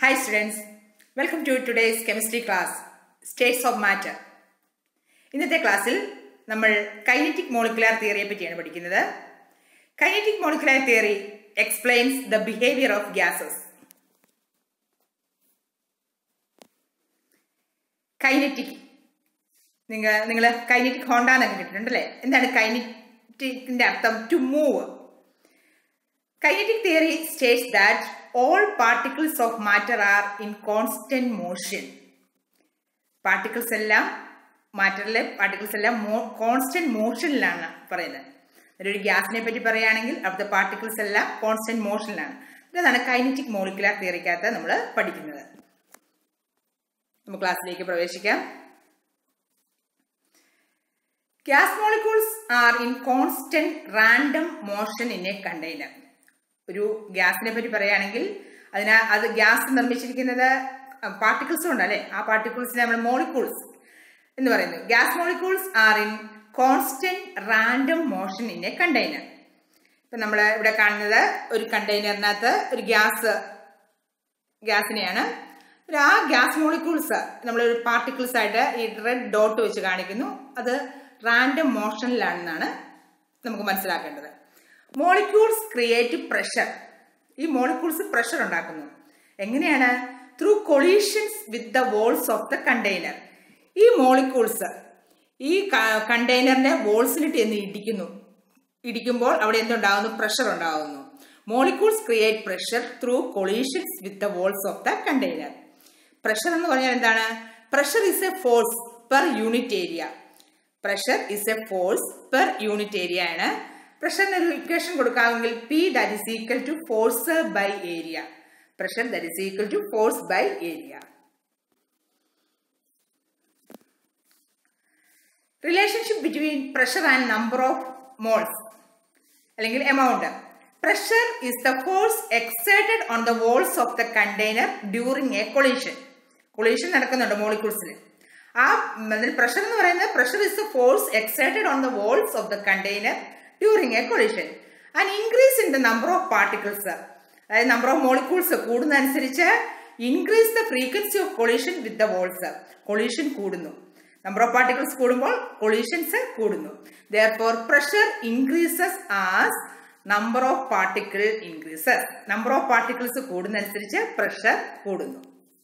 Hi students, welcome to today's chemistry class, States of Matter. ഇന്നത്തെ ക്ലാസ്സിൽ നമ്മൾ kinetic molecular തിയറിയെ പറ്റിയാണ് പഠിക്കുന്നത് kinetic molecular theory explains the behaviour of gases kinetic നിങ്ങൾ നിങ്ങൾ കൈനറ്റിക് ഹോണ്ട എന്നൊക്കെ കിട്ടിയിട്ടുണ്ടല്ലേ എന്താണ് കൈനറ്റിക്കിന്റെ അർത്ഥം to move Kinetic theory states that all particles of matter are in constant motion. Particles എല്ലാം മാറ്ററിലെ പാർട്ടിക്കിൾസ് എല്ലാം കോൺസ്റ്റന്റ് മോഷനിലാണ് പറയുന്നത് ഒരു ഗ്യാസിനെ പറ്റി പറയുകയാണെങ്കിൽ അവിടുത്തെ പാർട്ടിക്കിൾസ് എല്ലാം കോൺസ്റ്റന്റ് മോഷനിലാണ് ഇതാണ് കൈനറ്റിക് മോളിക്കുലാർ തിയറിക്കകത്ത് നമ്മൾ പഠിക്കുന്നത് നമുക്ക് ക്ലാസ്സിലേക്ക് പ്രവേശിക്കാം gas molecules are in constant random motion in a container ഒരു ഗ്യാസിനെ പറ്റി പറയുകയാണെങ്കിൽ അതിന് അത് ഗ്യാസ് നിർമ്മിച്ചിരിക്കുന്നത് പാർട്ടിക്കിൾസ് ഉണ്ട് അല്ലെ ആ പാർട്ടിക്കിൾസിനെ നമ്മൾ മോളിക്യൂൾസ് എന്ന് പറയുന്നു gas molecules are in constant random motion in a container ഇപ്പം നമ്മൾ ഇവിടെ കാണുന്നത് ഒരു കണ്ടെയ്നറിനകത്ത് ഒരു ഗ്യാസ് ഗ്യാസിനെയാണ് ആ ഗ്യാസ് മോളിക്യൂൾസ് നമ്മളൊരു പാർട്ടിക്കിൾസ് ആയിട്ട് ഈ റെഡ് ഡോട്ട് വെച്ച് കാണിക്കുന്നു അത് റാൻഡം മോഷനിലാണെന്നാണ് നമുക്ക് മനസ്സിലാക്കേണ്ടത് മോളിക്യൂൾസ് ക്രിയേറ്റ് പ്രഷർ ഈ മോളിക്യൂൾസ് പ്രഷർ ഉണ്ടാക്കുന്നു എങ്ങനെയാണ് through collisions with the walls of the container ഈ മോളിക്യൂൾസ് ഈ കണ്ടെയ്നറിന്റെ വോൾസിനിട്ട് എന്ന് ഇടിക്കുന്നു ഇടിക്കുമ്പോൾ അവിടെ എന്തുണ്ടാകുന്നു പ്രഷർ ഉണ്ടാകുന്നു molecules create pressure through collisions with the walls of the container pressure എന്ന് പറഞ്ഞാൽ എന്താണ് pressure is a force per unit area pressure is a force per unit area ആണ് പ്രഷറിന് ഒരു ഇക്വേഷൻ കൊടുക്കാമെങ്കിൽ P that is equal to force by area pressure that is equal to force by area relationship between pressure and number of moles അല്ലെങ്കിൽ amount pressure is the force exerted on the walls of the container during a collision collision നടക്കുന്നുണ്ട് മോളിക്യൂൾസിൽ ആ pressure എന്ന് പറയുന്നത് pressure is the force exerted on the walls of the container during a collision and increase in the number of particles അതായത് number of molecules കൂടുന്നതനുസരിച്ച് increase the frequency of collision with the walls collision കൂടുന്നു number of particles കൂടുമ്പോൾ collisions കൂടുന്നു therefore pressure increases as number of particle increases number of particles കൂടുന്നതനുസരിച്ച് pressure കൂടുന്നു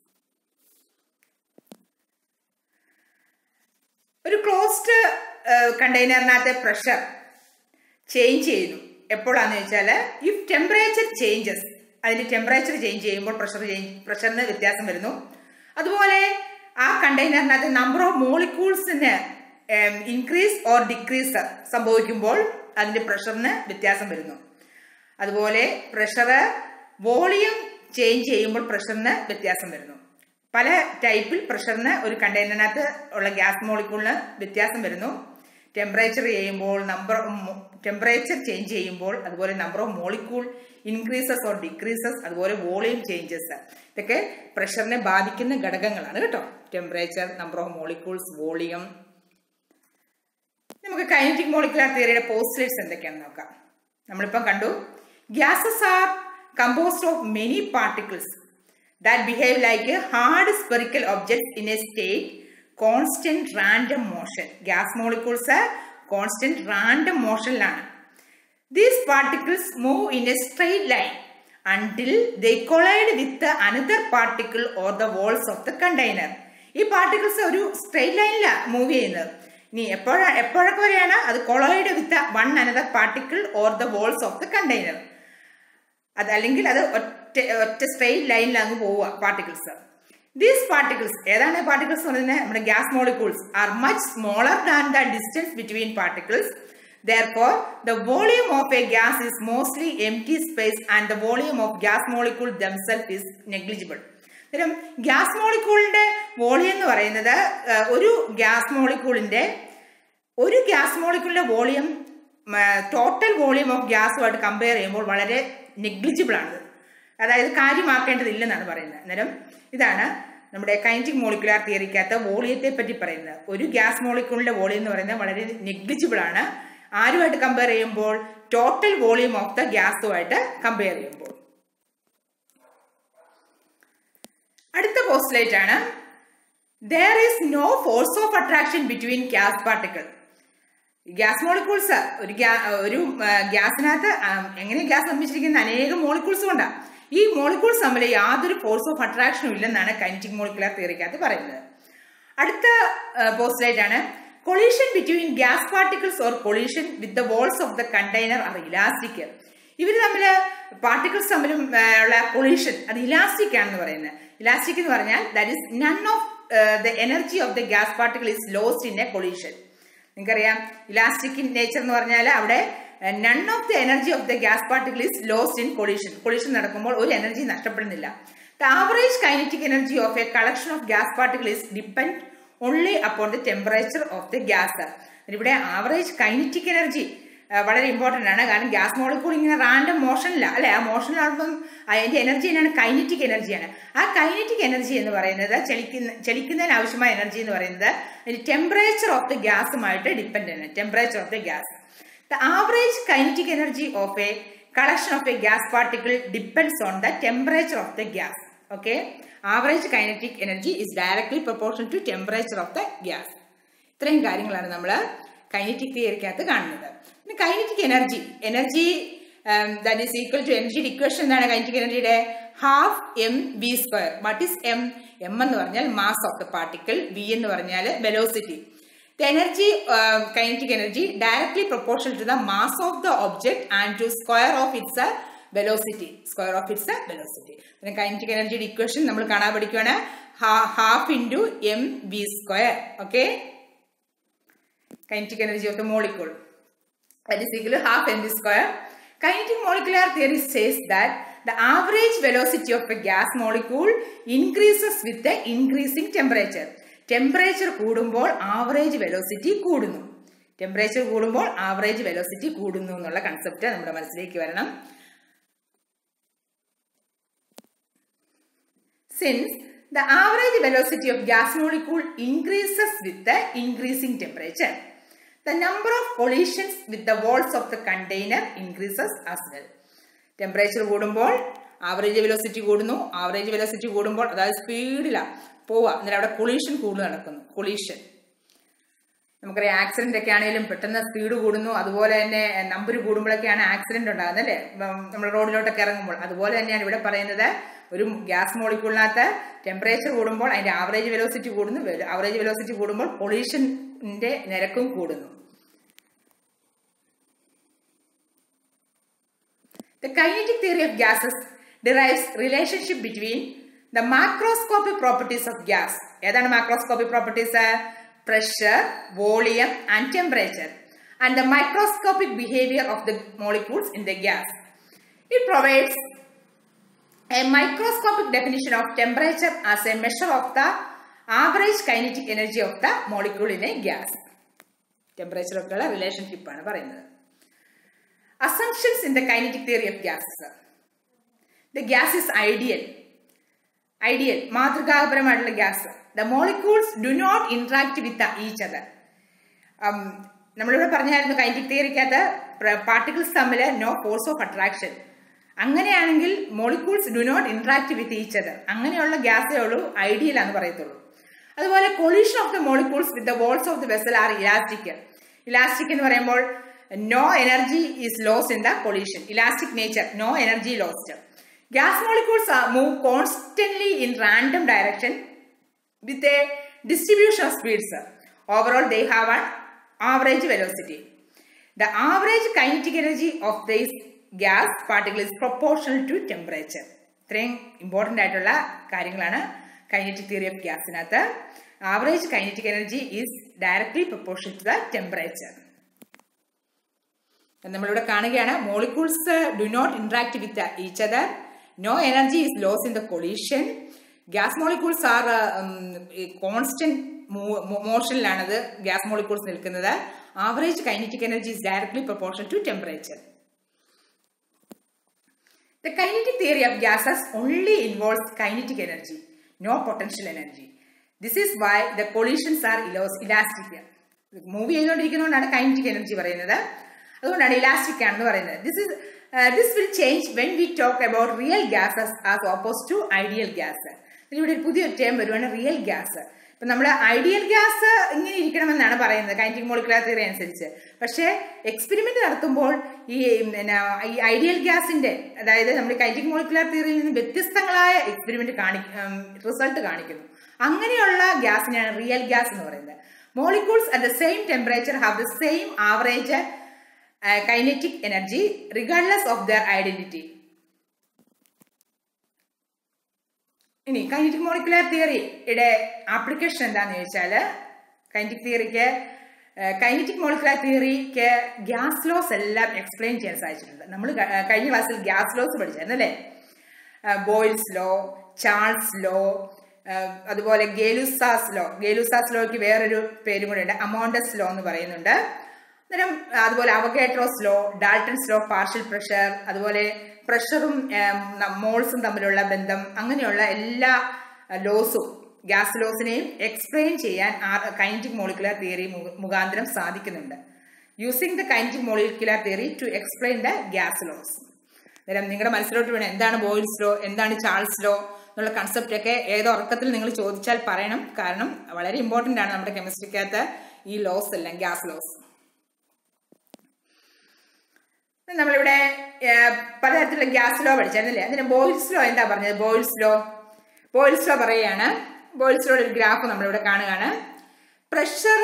ഒരു closed കണ്ടെയ്നറിനകത്തെ pressure change ചെയ്യുന്നു എപ്പോഴാന്ന് വെച്ചാൽ ഇഫ് ടെമ്പറേച്ചർ ചേഞ്ചസ് അതിന്റെ ടെമ്പറേച്ചർ ചേഞ്ച് ചെയ്യുമ്പോൾ പ്രഷർ ചേഞ്ച് പ്രഷറിന് വ്യത്യാസം വരുന്നു അതുപോലെ ആ കണ്ടെയ്നറിനകത്ത് നമ്പർ ഓഫ് മോളിക്യൂൾസിന് ഇൻക്രീസ് ഓർ ഡിക്രീസ് സംഭവിക്കുമ്പോൾ അതിന്റെ പ്രഷറിന് വ്യത്യാസം വരുന്നു അതുപോലെ പ്രഷർ വോളിയം ചേഞ്ച് ചെയ്യുമ്പോൾ പ്രഷറിന് വ്യത്യാസം വരുന്നു പല ടൈപ്പിൽ പ്രഷറിന് ഒരു കണ്ടെയ്നറിനകത്ത് ഉള്ള ഗ്യാസ് മോളിക്യൂളിന് വ്യത്യാസം വരുന്നു ടെമ്പറേച്ചർ ചെയ്യുമ്പോൾ നമ്പർ ടെമ്പറേച്ചർ ചേഞ്ച് ചെയ്യുമ്പോൾ അതുപോലെ number of molecule increases or decreases അതുപോലെ വോളിയം ചേഞ്ചസ് ഇതൊക്കെ പ്രഷറിനെ ബാധിക്കുന്ന ഘടകങ്ങളാണ് കേട്ടോ temperature number of molecules volume നമുക്ക് കൈനറ്റിക് മോളിക്കുലാർ തിയറിയുടെ പോസ്റ്റ്ലേറ്റ്സ് എന്തൊക്കെയാണെന്ന് നോക്കാം നമ്മളിപ്പം കണ്ടു gases are composed of many particles that behave like hard spherical object in a state constant random motion gas molecules constant random മോഷനിലാണ് these particles move in a straight line until they collide with another particle or the walls of the container ഈ particles ഒരു straight ലൈനിലാണ് move ചെയ്യുന്നത് ഇനി എപ്പോഴ എപ്പോഴൊക്കെ വരെയാണ് അത് collide with one another particle or the walls of the container അത് അല്ലെങ്കിൽ അത് ഒറ്റ ഒറ്റ സ്ട്രെയിറ്റ് ലൈനിൽ അങ്ങ് പോവുക പാർട്ടിക്കിൾസ് ദീസ് പാർട്ടിക്കിൾസ് ഏതാണ് പാർട്ടിക്കിൾസ് പറയുന്നത് നമ്മുടെ gas molecules are much smaller than the distance between particles Therefore, the volume of a gas is mostly empty space and the volume of gas molecule themselves is negligible. അന്നേരം gas മോളിക്യൂളിന്റെ volume എന്ന് പറയുന്നത് ഒരു gas മോളിക്യൂളിന്റെ ഒരു gas മോളിക്യൂളിന്റെ volume total volume of ഗ്യാസുമായിട്ട് compare ചെയ്യുമ്പോൾ വളരെ നെഗ്ലിജിബിൾ ആണ് അതായത് കാര്യമാക്കേണ്ടതില്ലെന്നാണ് പറയുന്നത് അന്നേരം ഇതാണ് നമ്മുടെ കൈനറ്റിക് മോളിക്കുലാർ തിയറിക്കകത്ത് വോളിയത്തെ പറ്റി പറയുന്നത് ഒരു ഗ്യാസ് മോളിക്യൂളിന്റെ വോളിയം എന്ന് പറയുന്നത് വളരെ നെഗ്ലിജിബിൾ ആണ് ആരുമായിട്ട് കമ്പയർ ചെയ്യുമ്പോൾ ടോട്ടൽ വോളിയം ഓഫ് ദ ഗ്യാസുമായിട്ട് കമ്പയർ ചെയ്യുമ്പോൾ പോസ്റ്റ്ലേറ്റ് ആണ് there is no force of attraction between gas particle gas molecules ഒരു ഒരു ഗ്യാസിനകത്ത് എങ്ങനെ ഗ്യാസ് നിർമ്മിച്ചിരിക്കുന്ന അനേകം മോളിക്യൂൾസ് കൊണ്ടാണ് ഈ മോളിക്യൂൾസ് തമ്മിൽ യാതൊരു ഫോഴ്സ് ഓഫ് അട്രാക്ഷനും ഇല്ലെന്നാണ് കൈനറ്റിക് മോളിക്കുലർ തിയറിക്കകത്ത് പറയുന്നത് അടുത്ത പോസ്റ്റ്ലേറ്റ് ആണ് collision between gas particles or collision with the walls of the container are elastic ഇവർ തമ്മിൽ പാർട്ടിക്കിൾസ് തമ്മിലും ഉള്ള കൊളീഷൻ അത് ഇലാസ്റ്റിക് ആണെന്ന് പറയുന്നത് ഇലാസ്റ്റിക് എന്ന് പറഞ്ഞാൽ that is none of the energy of the gas particle is lost in a collision നിങ്ങൾക്കറിയാം ഇലാസ്റ്റിക് ഇൻ നേച്ചർ എന്ന് പറഞ്ഞാൽ അവിടെ none of the energy of the gas particle is lost in collision collision നടക്കുമ്പോൾ ഒരു energy നഷ്ടപ്പെടുന്നില്ല the average kinetic energy of a collection of gas particle is depend only upon the temperature of the gas ഇവിടെ average kinetic energy വളരെ important ആണ് കാരണം gas molecule ഇങ്ങനെ random മോഷനില്ല അല്ലെ ആ മോഷനിലാകുമ്പം അതിൻ്റെ എനർജി തന്നെയാണ് കൈനറ്റിക് എനർജിയാണ് ആ കൈനറ്റിക് എനർജി എന്ന് പറയുന്നത് ചലിക്കുന്ന ചലിക്കുന്നതിന് ആവശ്യമായ എനർജി എന്ന് പറയുന്നത് ടെമ്പറേച്ചർ ഓഫ് ദ ഗ്യാസുമായിട്ട് ഡിപ്പെൻഡ് ആണ് temperature of the gas the average kinetic energy of a collection of a gas particle depends on the temperature of the gas okay average kinetic energy is directly proportion to temperature of the gas ഇത്രയും കാര്യങ്ങളാണ് നമ്മൾ kinetic തിയറിക്കകത്ത് കാണുന്നത് പിന്നെ kinetic energy energy that is equal to energy equation എന്താണ് kinetic എനർജിയുടെ half M V square what is M M എന്ന് പറഞ്ഞാൽ mass of the particle V എന്ന് പറഞ്ഞാൽ velocity the energy kinetic energy directly proportion to the mass of the object and to square of its velocity square of its velocity പിന്നെ kinetic എനർജിയുടെ equation നമ്മൾ കാണാൻ പഠിക്കുകയാണ് half into M V square okay kinetic energy of the molecule. That is equal to half mv square. Kinetic molecular theory says that the average velocity of a gas molecule increases with the increasing temperature. Temperature കൂടുമ്പോൾ average velocity കൂടുന്നു temperature കൂടുമ്പോൾ average velocity കൂടുന്നു എന്നുള്ള concept നമ്മുടെ മനസ്സിലേക്ക് വരണം since the average velocity of gas molecule increases with the increasing temperature. The number of collisions with the walls of the container increases as well. Temperature കൂടുമ്പോൾ average velocity കൂടുന്നു average velocity കൂടുമ്പോൾ അതായത് സ്പീഡിലാണ് പോവുക എന്നിട്ട് അവിടെ കൊളീഷൻ കൂടുതൽ നടക്കുന്നു കൊളീഷൻ നമുക്കറിയാം ആക്സിഡന്റ് ഒക്കെ ആണെങ്കിലും പെട്ടെന്ന് സ്പീഡ് കൂടുന്നു അതുപോലെ തന്നെ നമ്പർ കൂടുമ്പോഴൊക്കെയാണ് ആക്സിഡന്റ് ഉണ്ടാകുന്നത് അല്ലേ നമ്മൾ റോഡിലോട്ടൊക്കെ ഇറങ്ങുമ്പോൾ അതുപോലെ തന്നെയാണ് ഇവിടെ പറയുന്നത് ഒരു ഗ്യാസ് മോളിക്കൂളിനകത്ത് ടെമ്പറേച്ചർ കൂടുമ്പോൾ അതിന്റെ ആവറേജ് വെലോസിറ്റി കൂടുന്നു ആവറേജ് വെലോസിറ്റി കൂടുമ്പോൾ പൊള്യൂഷന്റെ നിരക്കും കൂടുന്നു The kinetic theory of gases derives relationship between the macroscopic properties of gas. ഏതാണ് macroscopic properties? Pressure, volume and temperature and the microscopic behavior of the molecules in the gas. It provides a microscopic definition of temperature as a measure of the average kinetic energy of the molecule in a gas. Temperature ഒക്കെയുള്ള relationship ആണ് പറയുന്നത് assumptions in the kinetic theory of gases the gas is ideal ideal മാതൃകാപരമായിട്ടുള്ള gas the molecules do not interact with each other നമ്മളിവിടെ പറഞ്ഞായിരുന്നു kinetic തിയറിക്കകത്ത് particles തമ്മിൽ no force of attraction അങ്ങനെയാണെങ്കിൽ molecules do not interact with each other അങ്ങനെയുള്ള ഗ്യാസേ ഉള്ളൂ ideal എന്ന് പറയത്തുള്ളൂ അതുപോലെ collision of the molecules with the walls of the vessel are elastic elastic എന്ന് പറയുമ്പോൾ no energy is lost in the collision elastic nature no energy lost gas molecules move constantly in random direction with a distribution of speeds overall they have an average velocity the average kinetic energy of these gas particle is proportional to temperature ഇത്രയും important ആയിട്ടുള്ള കാര്യങ്ങളാണ് kinetic theory of ഗ്യാസിനകത്ത് average kinetic energy is directly proportion to the temperature നമ്മളിവിടെ കാണുകയാണ് molecules do not interact with each other no energy is loss in the collision gas molecules are constant മോഷനിലാണത് gas molecules നിൽക്കുന്നത് average kinetic energy is directly proportion to temperature The kinetic theory of gases only involves kinetic energy, no potential energy. This is why the collisions are elastic. Move ചെയ്തുകൊണ്ടിരിക്കുന്നതുകൊണ്ടാണ് kinetic energy പറയുന്നത് അതുകൊണ്ടാണ് elastic ആണെന്ന് പറയുന്നത് this is this will change when we talk about real gases as oppose to ideal gas ഇവിടെ ഒരു പുതിയൊരു term വരുവാണ് real gas ഇപ്പം നമ്മൾ ഐഡിയൽ ഗ്യാസ് ഇങ്ങനെ ഇരിക്കണമെന്നാണ് പറയുന്നത് കൈൻറ്റിക് മോളിക്കുലർ തിയറി അനുസരിച്ച് പക്ഷേ എക്സ്പെരിമെന്റ് നടത്തുമ്പോൾ ഈ പിന്നെ ഈ ഐഡിയൽ ഗ്യാസിന്റെ അതായത് നമ്മൾ കൈൻറ്റിക് മോളിക്കുലർ തിയറിയിൽ നിന്ന് വ്യത്യസ്തങ്ങളായ എക്സ്പെരിമെന്റ് കാണി റിസൾട്ട് കാണിക്കുന്നു അങ്ങനെയുള്ള ഗ്യാസിനെയാണ് റിയൽ ഗ്യാസ് എന്ന് പറയുന്നത് molecules at the same temperature have the same average kinetic energy regardless of their identity ഇനി കൈനറ്റിക് മോളിക്കുലർ തിയറിയുടെ ആപ്ലിക്കേഷൻ എന്താണെന്ന് ചോദിച്ചാൽ കൈനറ്റിക് തിയറിക്ക് കൈനറ്റിക് മോളിക്കുലർ തിയറിക്ക് ഗ്യാസ് ലോസ് എല്ലാം എക്സ്പ്ലെയിൻ ചെയ്യാൻ സാധിച്ചിട്ടുണ്ട് നമ്മൾ കഴിഞ്ഞ ക്ലാസ്സിൽ ഗ്യാസ് ലോസ് പഠിച്ചായിരുന്നു അല്ലേ ബോയിൽസ് ലോ ചാൾസ് ലോ അതുപോലെ ഗേലുസാസ് ലോ ഗേലുസാസ് ലോയ്ക്ക് വേറൊരു പേരും കൂടെ ഉണ്ട് അമോണ്ടസ് ലോ എന്ന് പറയുന്നുണ്ട് അന്നേരം അതുപോലെ Avogadro's law Dalton's law partial pressure അതുപോലെ പ്രഷറും മോൾസും തമ്മിലുള്ള ബന്ധം അങ്ങനെയുള്ള എല്ലാ ലോസും ഗ്യാസ് ലോസിനെയും എക്സ്പ്ലെയിൻ ചെയ്യാൻ കൈൻറ്റിക് മോളിക്കുലർ തിയറി മുഖാന്തരം സാധിക്കുന്നുണ്ട് using the kinetic molecular theory to explain the gas laws അന്നേരം നിങ്ങളുടെ മനസ്സിലോട്ട് വേണം എന്താണ് ബോയിൽസ് ലോ എന്താണ് ചാൾസ് ലോ എന്നുള്ള കൺസെപ്റ്റ് ഒക്കെ ഏതോ ഉറക്കത്തിൽ നിങ്ങൾ ചോദിച്ചാൽ പറയണം കാരണം വളരെ ഇമ്പോർട്ടൻ്റ് ആണ് നമ്മുടെ കെമിസ്ട്രിക്കകത്ത് ഈ ലോസ് എല്ലാം ഗ്യാസ് ലോസ് നമ്മളിവിടെ പലതരത്തിലുള്ള ഗ്യാസ് ലോ പഠിച്ചായിരുന്നില്ലേ അതിന് ബോയിൽസ് ലോ എന്താ പറഞ്ഞത് ബോയിൽസ് ലോ ബോയിൽസ് ലോ പറയുകയാണ് ബോയിൽസ് ലോയുടെ ഒരു ഗ്രാഫ് നമ്മളിവിടെ കാണുകയാണ് പ്രഷർ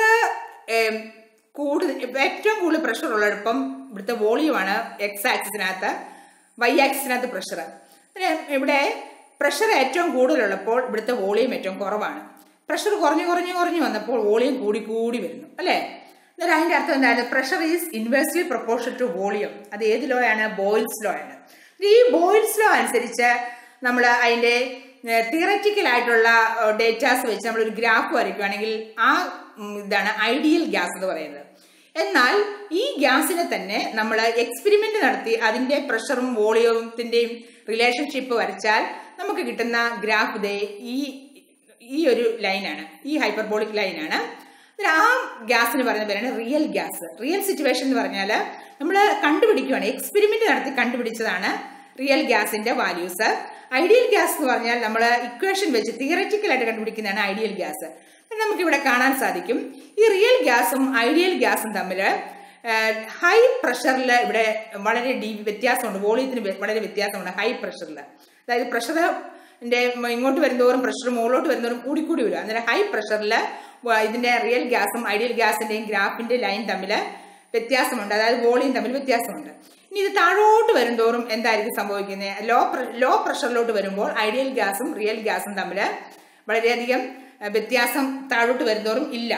കൂടുതൽ ഏറ്റവും കൂടുതൽ പ്രഷർ ഉള്ളിടപ്പം ഇവിടുത്തെ വോളിയമാണ് എക്സ് ആക്സിസിനകത്ത് വൈ ആക്സിസിനകത്ത് പ്രഷർ ഇവിടെ പ്രഷർ ഏറ്റവും കൂടുതലുള്ളപ്പോൾ ഇവിടുത്തെ വോളിയം ഏറ്റവും കുറവാണ് പ്രഷർ കുറഞ്ഞു കുറഞ്ഞു കുറഞ്ഞു വന്നപ്പോൾ വോളിയം കൂടി കൂടി വരുന്നു അല്ലേ എന്നാൽ അതിന്റെ അർത്ഥം എന്താണ് pressure is inversely proportion to volume അത് ഏത് ലോ ആണ് ബോയിൽസ് ലോ ആണ് ഈ ബോയിൽസ് ലോ അനുസരിച്ച് നമ്മൾ അതിന്റെ തിയററ്റിക്കൽ ആയിട്ടുള്ള ഡേറ്റാസ് വെച്ച് നമ്മൾ ഒരു ഗ്രാഫ് വരയ്ക്കുകയാണെങ്കിൽ ആ ഇതാണ് ഐഡിയൽ ഗ്യാസ് എന്ന് പറയുന്നത് എന്നാൽ ഈ ഗ്യാസിനെ തന്നെ നമ്മൾ എക്സ്പെരിമെന്റ് നടത്തി അതിന്റെ പ്രഷറും വോളിയത്തിന്റെയും റിലേഷൻഷിപ്പ് വരച്ചാൽ നമുക്ക് കിട്ടുന്ന ഗ്രാഫ് ദേ ഈ ഈ ഒരു ലൈനാണ് ഈ ഹൈപ്പർബോളിക് ലൈനാണ് ആ ഗ്യാസിന് പറയുന്ന പേരാണ് റിയൽ ഗ്യാസ് റിയൽ സിറ്റുവേഷൻ എന്ന് പറഞ്ഞാൽ നമ്മൾ കണ്ടുപിടിക്കുകയാണ് എക്സ്പെരിമെന്റ് നടത്തി കണ്ടുപിടിച്ചതാണ് റിയൽ ഗ്യാസിന്റെ വാല്യൂസ് ഐഡിയൽ ഗ്യാസ് എന്ന് പറഞ്ഞാൽ നമ്മൾ ഇക്വേഷൻ വെച്ച് തിയററ്റിക്കലായിട്ട് കണ്ടുപിടിക്കുന്നതാണ് ഐഡിയൽ ഗ്യാസ് നമുക്കിവിടെ കാണാൻ സാധിക്കും ഈ റിയൽ ഗ്യാസും ഐഡിയൽ ഗ്യാസും തമ്മിൽ ഹൈ പ്രഷറിൽ ഇവിടെ വളരെ ഡി വ്യത്യാസമുണ്ട് വോളിയത്തിന് വളരെ വ്യത്യാസമുണ്ട് ഹൈ പ്രഷറിൽ അതായത് പ്രഷർ ഇങ്ങോട്ട് വരുന്നതോറും പ്രഷർ മുകളിലോട്ട് വരുന്നതോറും കൂടി കൂടി വരും അന്നേരം ഹൈ പ്രഷറിൽ ഇതിന്റെ റിയൽ ഗ്യാസും ഐഡിയൽ ഗ്യാസിന്റെയും ഗ്രാഫിന്റെ ലൈൻ തമ്മിൽ വ്യത്യാസമുണ്ട് അതായത് വോളിയം തമ്മിൽ വ്യത്യാസമുണ്ട് ഇനി ഇത് താഴോട്ട് വരുന്തോറും എന്തായിരിക്കും സംഭവിക്കുന്നത് ലോ ലോ പ്രഷറിലോട്ട് വരുമ്പോൾ ഐഡിയൽ ഗ്യാസും റിയൽ ഗ്യാസും തമ്മിൽ വളരെയധികം വ്യത്യാസം താഴോട്ട് വരുന്തോറും ഇല്ല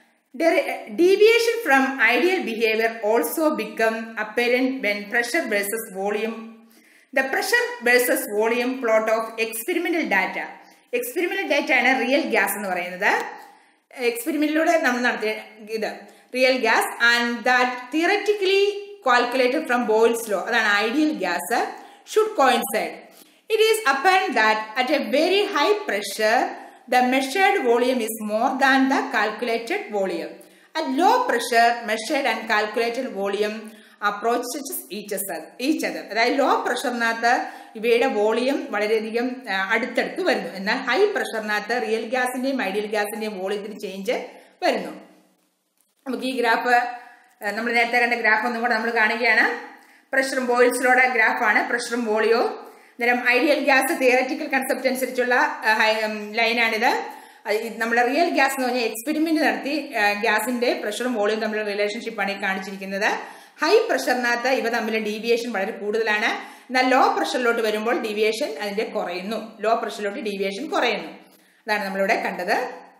deviation from ideal behaviour also become apparent when pressure versus volume the pressure versus volume plot of experimental data experimental data ആണ് റിയൽ ഗ്യാസ് എന്ന് പറയുന്നത് എക്സ്പെരിമെന്റിലൂടെ നമ്മൾ നടത്തിയ ഇത് real gas and that theoretically calculated from Boyle's law അതാണ് ideal gas should coincide it is apparent that at a very high pressure the measured volume is more than the calculated volume. At low pressure, measured and calculated volume approaches each other. each other. അതായത് low പ്രഷറിനകത്ത് ഇവയുടെ volume വളരെയധികം അടുത്തടുത്ത് വരുന്നു എന്നാൽ high പ്രഷറിനകത്ത് real ഗ്യാസിന്റെയും ideal ഗ്യാസിന്റെയും വോളിയത്തിന് ചേഞ്ച് വരുന്നു നമുക്ക് ഈ ഗ്രാഫ് നമ്മൾ നേരത്തെ കണ്ട ഗ്രാഫ് ഒന്നും കൂടെ നമ്മൾ കാണുകയാണ് പ്രഷറും ബോയിൽസിലൂടെ ഗ്രാഫാണ് പ്രഷറും വോളിയവും അന്നേരം ഐഡിയൽ ഗ്യാസ് തിയററ്റിക്കൽ കൺസെപ്റ്റ് അനുസരിച്ചുള്ള ലൈനാണിത് നമ്മൾ റിയൽ ഗ്യാസ് എന്ന് പറഞ്ഞാൽ എക്സ്പെരിമെന്റ് നടത്തി ഗ്യാസിന്റെ പ്രഷറും വോളിയും തമ്മിലുള്ള റിലേഷൻഷിപ്പാണ് ഈ കാണിച്ചിരിക്കുന്നത് ഹൈ പ്രഷറിനകത്ത് ഇവ തമ്മിൽ ഡീവിയേഷൻ വളരെ കൂടുതലാണ് എന്നാൽ ലോ പ്രഷറിലോട്ട് വരുമ്പോൾ ഡീവിയേഷൻ അതിന്റെ കുറയുന്നു ലോ പ്രഷറിലോട്ട് ഡീവിയേഷൻ കുറയുന്നു അതാണ് നമ്മളിവിടെ കണ്ടത്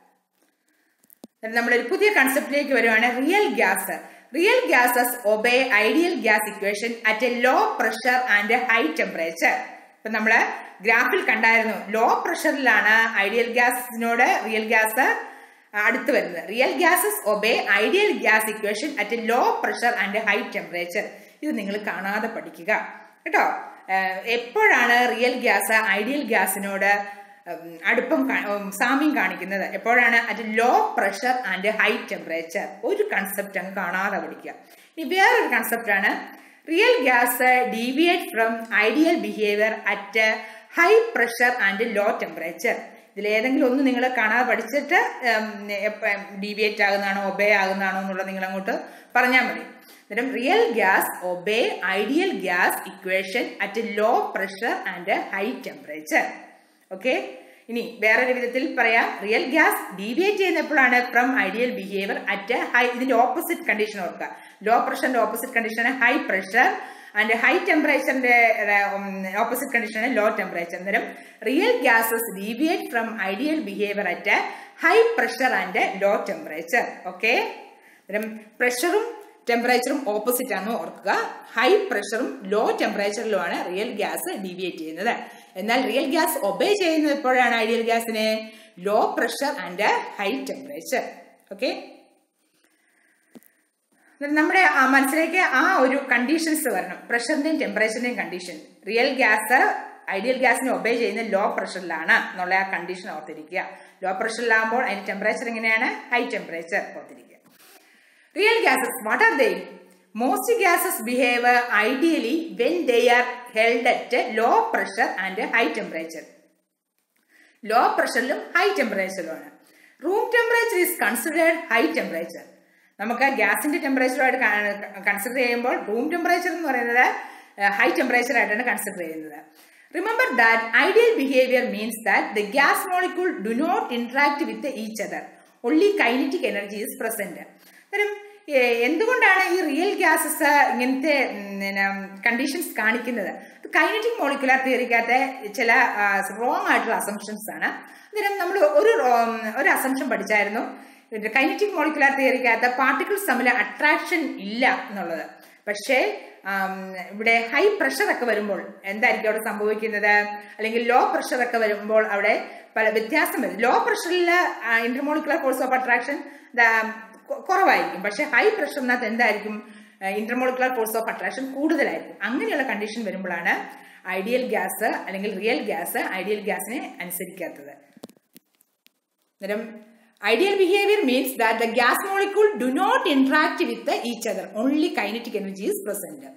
നമ്മളൊരു പുതിയ കൺസെപ്റ്റിലേക്ക് വരുവാണ് real gas real gases obey ideal gas equation at a low pressure and high temperature ഇപ്പൊ നമ്മള് ഗ്രാഫിൽ കണ്ടായിരുന്നു ലോ പ്രഷറിലാണ് ഐഡിയൽ ഗ്യാസിനോട് റിയൽ ഗ്യാസ് അടുത്ത് വരുന്നത് real gases obey ideal gas equation at a low pressure and high temperature ഇത് നിങ്ങൾ കാണാതെ പഠിക്കുക കേട്ടോ എപ്പോഴാണ് റിയൽ ഗ്യാസ് ഐഡിയൽ ഗ്യാസിനോട് അടുപ്പം സാമ്യം കാണിക്കുന്നത് എപ്പോഴാണ് at low pressure and high temperature ഒരു കൺസെപ്റ്റ് അങ്ങ് കാണാതെ പഠിക്കുക ഇനി വേറൊരു കൺസെപ്റ്റ് ആണ് real gas deviate from ideal behaviour at high pressure and low temperature ഇതിലേതെങ്കിലും ഒന്ന് നിങ്ങൾ കാണാതെ പഠിച്ചിട്ട് ഡീവിയേറ്റ് ആകുന്നതാണോ ഒബേ ആകുന്നതാണോ എന്നുള്ളത് നിങ്ങൾ അങ്ങോട്ട് പറഞ്ഞാൽ മതി അന്നേരം real gas obey ideal gas equation at low pressure and high temperature okay ഇനി വേറൊരു വിധത്തിൽ പറയാം റിയൽ ഗ്യാസ് ഡീവിയേറ്റ് ചെയ്യുന്നപ്പോഴാണ് from ideal behaviour at high ഇതിന്റെ ഓപ്പോസിറ്റ് കണ്ടീഷൻ ഓർക്കുക ലോ പ്രഷറിന്റെ opposite condition high pressure and high ടെമ്പറേച്ചറിന്റെ ഓപ്പോസിറ്റ് കണ്ടീഷൻ ലോ ടെമ്പറേച്ചർ അന്നേരം real gases deviate from ideal behaviour at high pressure and low temperature okay അന്നേരം പ്രഷറും ടെമ്പറേച്ചറും opposite ആണെന്ന് ഓർക്കുക ഹൈ പ്രഷറും ലോ ടെമ്പറേച്ചറിലുമാണ് റിയൽ ഗ്യാസ് ഡീവിയേറ്റ് ചെയ്യുന്നത് എന്നാൽ റിയൽ ഗ്യാസ് ഒബേ ചെയ്യുന്നത് എപ്പോഴാണ് ഐഡിയൽ ഗ്യാസിന് low pressure and high temperature okay നമ്മുടെ മനസ്സിലേക്ക് ആ ഒരു കണ്ടീഷൻസ് വരണം പ്രഷറിന്റെയും ടെമ്പറേച്ചറിന്റെയും കണ്ടീഷൻ റിയൽ ഗ്യാസ് ഐഡിയൽ ഗ്യാസിനെ ഒബേ ചെയ്യുന്ന ലോ പ്രഷറിലാണ് എന്നുള്ള ആ കണ്ടീഷൻ ഓർത്തിരിക്കുക ലോ പ്രഷറിലാകുമ്പോൾ അതിന്റെ ടെമ്പറേച്ചർ എങ്ങനെയാണ് ഹൈ ടെമ്പറേച്ചർ ഓർത്തിരിക്കുക real gases what are they most gases behave ideally when they are held at low pressure and high temperature low പ്രഷറിലും high ടെമ്പറേച്ചറിലുമാണ് room temperature is considered high temperature നമുക്ക് ഗ്യാസിന്റെ ടെമ്പറേച്ചറുമായിട്ട് consider ചെയ്യുമ്പോൾ room temperature എന്ന് പറയുന്നത് high temperature ആയിട്ടാണ് consider ചെയ്യുന്നത് remember that ideal behaviour means that the gas molecule do not interact with each other only kinetic energy is present അന്നേരം എന്തുകൊണ്ടാണ് ഈ റിയൽ ഗ്യാസസ് ഇങ്ങനത്തെ കണ്ടീഷൻസ് കാണിക്കുന്നത് കൈനറ്റിക് മോളിക്കുലർ തിയറിക്കകത്തെ ചില റോങ് ആയിട്ടുള്ള അസംഷൻസ് ആണ് അന്നേരം നമ്മൾ ഒരു ഒരു അസംഷൻ പഠിച്ചായിരുന്നു കൈനറ്റിക് മോളിക്കുലർ തിയറിക്കകത്ത് പാർട്ടിക്കിൾസ് തമ്മിൽ അട്രാക്ഷൻ ഇല്ല എന്നുള്ളത് പക്ഷേ ഇവിടെ ഹൈ പ്രഷർ ഒക്കെ വരുമ്പോൾ എന്തായിരിക്കും അവിടെ സംഭവിക്കുന്നത് അല്ലെങ്കിൽ ലോ പ്രഷർ ഒക്കെ വരുമ്പോൾ അവിടെ പല വ്യത്യാസം വരും ലോ പ്രഷറിൽ ഇന്റർമോളിക്കുലർ ഫോഴ്സ് ഓഫ് അട്രാക്ഷൻ കുറവായിരിക്കും പക്ഷെ ഹൈ പ്രഷറിനകത്ത് എന്തായിരിക്കും ഇന്റർമോളിക്കുലർ ഫോഴ്സ് ഓഫ് അട്രാക്ഷൻ കൂടുതലായിരിക്കും അങ്ങനെയുള്ള കണ്ടീഷൻ വരുമ്പോഴാണ് ഐഡിയൽ ഗ്യാസ് അല്ലെങ്കിൽ റിയൽ ഗ്യാസ് ഐഡിയൽ ഗ്യാസിനെ അനുസരിക്കാത്തത് അന്നേരം ideal behaviour means that the gas molecule do not interact with each other only kinetic energy is present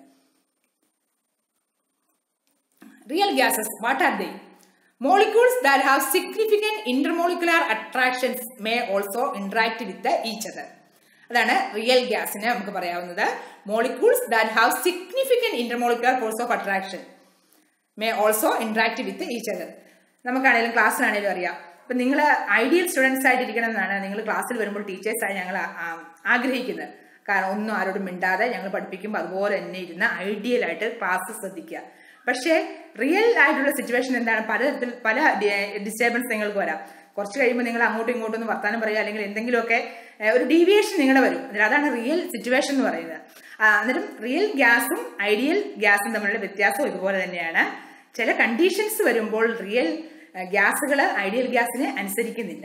real gases what are they molecules that have significant intermolecular attractions may also interact with each other അതാണ് റിയൽ ഗ്യാസിന് നമുക്ക് പറയാവുന്നത് molecules that have significant intermolecular force of attraction may also interact with each other നമുക്കാണെങ്കിലും ക്ലാസ്സിലാണെങ്കിലും അറിയാം ഇപ്പം നിങ്ങൾ ഐഡിയൽ സ്റ്റുഡൻസ് ആയിട്ടിരിക്കണം എന്നാണ് നിങ്ങൾ ക്ലാസ്സിൽ വരുമ്പോൾ ടീച്ചേഴ്സായി ഞങ്ങൾ ആഗ്രഹിക്കുന്നത് കാരണം ഒന്നും ആരോടും മിണ്ടാതെ ഞങ്ങൾ പഠിപ്പിക്കുമ്പോൾ അതുപോലെ തന്നെ ഇരുന്ന് ഐഡിയൽ ആയിട്ട് ക്ലാസ് ശ്രദ്ധിക്കുക പക്ഷേ റിയൽ ആയിട്ടുള്ള സിറ്റുവേഷൻ എന്താണ് പലതരത്തിൽ പല ഡിസ്റ്റർബൻസ് നിങ്ങൾക്ക് വരാം കുറച്ച് കഴിയുമ്പോൾ നിങ്ങൾ അങ്ങോട്ടും ഇങ്ങോട്ടും ഒന്ന് വർത്താനം പറയുക അല്ലെങ്കിൽ എന്തെങ്കിലുമൊക്കെ ഒരു ഡീവിയേഷൻ നിങ്ങളുടെ വരും അതാണ് റിയൽ സിറ്റുവേഷൻ എന്ന് പറയുന്നത് അന്നേരം റിയൽ ഗ്യാസും ഐഡിയൽ ഗ്യാസും തമ്മിലുള്ള വ്യത്യാസം ഇതുപോലെ തന്നെയാണ് ചില കണ്ടീഷൻസ് വരുമ്പോൾ റിയൽ ഗ്യാസുകൾ ഐഡിയൽ ഗ്യാസിനെ അനുസരിക്കുന്നില്ല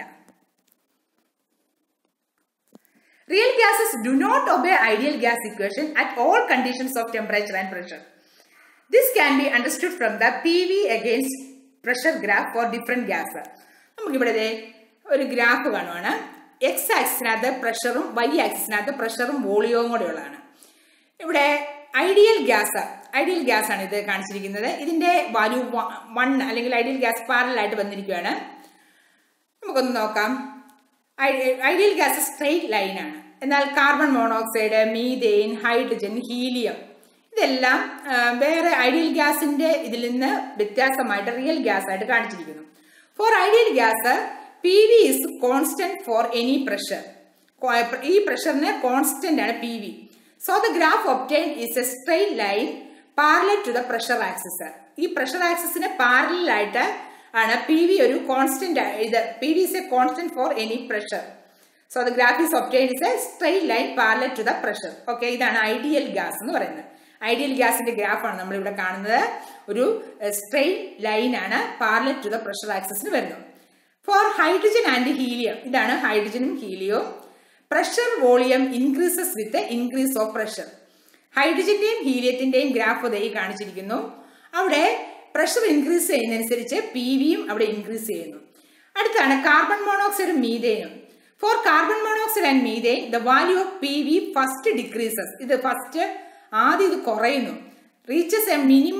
real gases do not obey ideal gas equation at all conditions of temperature and pressure this can be understood from the P V against pressure graph for different gas നമുക്കിവിടെ ഒരു graph കാണുവാണ് X ആക്സിനകത്ത് പ്രഷറും Y ആക്സിനകത്ത് പ്രഷറും വോളിയവും കൂടെ ഉള്ളതാണ് ഇവിടെ ideal gas ideal gas ആണ് ഇത് കാണിച്ചിരിക്കുന്നത് ഇതിന്റെ വാല്യൂ വൺ അല്ലെങ്കിൽ ഐഡിയൽ ഗ്യാസ് പാരലായിട്ട് വന്നിരിക്കുകയാണ് നമുക്കൊന്ന് നോക്കാം ഐഡിയൽ ഗ്യാസ് സ്ട്രെയിറ്റ് ലൈനാണ് എന്നാൽ carbon monoxide methane hydrogen helium ഇതെല്ലാം വേറെ ഐഡിയൽ ഗ്യാസിന്റെ ഇതിൽ നിന്ന് വ്യത്യാസമായിട്ട് റിയൽ ഗ്യാസ് ആയിട്ട് കാണിച്ചിരിക്കുന്നു for ideal gas P V is constant for any pressure ഈ പ്രഷറിന് കോൺസ്റ്റന്റ് ആണ് P V so the graph obtained is a straight line parallel to the pressure axis ഈ പ്രഷർ ആക്സിസിന് പാരലായിട്ട് ആണ് പി വി ഒരു കോൺസ്റ്റന്റ് ഇത് P V is a constant for any pressure so the graph is obtained is a straight line parallel to the pressure okay ഇതാണ് ideal gas എന്ന് പറയുന്നത് ഐഡിയൽ ഗ്യാസിന്റെ ഗ്രാഫാണ് നമ്മൾ ഇവിടെ കാണുന്നത് ഒരു സ്ട്രെയിറ്റ് ലൈൻ ആണ് പാരലൽ ടു ദ പ്രഷർ ആക്സിസിന് വരുന്നത് ഫോർ ഹൈഡ്രജൻ ആൻഡ് ഹീലിയം ഇതാണ് ഹൈഡ്രജനും ഹീലിയവും pressure volume increases with increase of pressure ഹൈഡ്രജന്റെയും ഹീലിയത്തിന്റെയും ഗ്രാഫ് ദൈ കാണിച്ചിരിക്കുന്നു അവിടെ പ്രഷർ ഇൻക്രീസ് ചെയ്യുന്നതനുസരിച്ച് പി വിയും അവിടെ ഇൻക്രീസ് ചെയ്യുന്നു അടുത്താണ് കാർബൺ മോണോക്സൈഡും മീതേനും for carbon monoxide and methane the value of P V first decreases ഇത് ഫസ്റ്റ് ആദ്യം ഇത് കുറയുന്നു reaches a minimum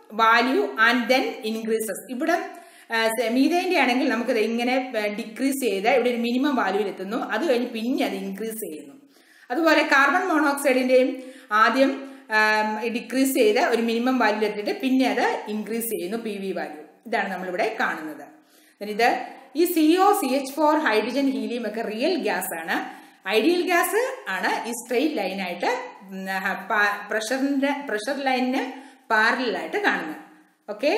value and then increases ഇവിടെ മീതേന്റെ ആണെങ്കിൽ നമുക്കത് ഇങ്ങനെ ഡിക്രീസ് ചെയ്ത് ഇവിടെ ഒരു മിനിമം വാല്യൂവിൽ എത്തുന്നു അത് കഴിഞ്ഞ് പിന്നെ അത് ഇൻക്രീസ് ചെയ്യുന്നു അതുപോലെ കാർബൺ മോണോക്സൈഡിന്റെയും ആദ്യം ഡിക്രീസ് ചെയ്ത് ഒരു മിനിമം വാല്യൂ എത്തിയിട്ട് പിന്നെ അത് ഇൻക്രീസ് ചെയ്യുന്നു പി വി വാല്യൂ ഇതാണ് നമ്മളിവിടെ കാണുന്നത് ഇത് ഈ C O C H four hydrogen helium ഒക്കെ റിയൽ ഗ്യാസ് ആണ് ഐഡിയൽ ഗ്യാസ് ആണ് ഈ സ്ട്രെയിറ്റ് ലൈനായിട്ട് പ്രഷറിന്റെ പ്രഷർ ലൈനിന് പാരലായിട്ട് കാണുന്നത് ഓക്കെ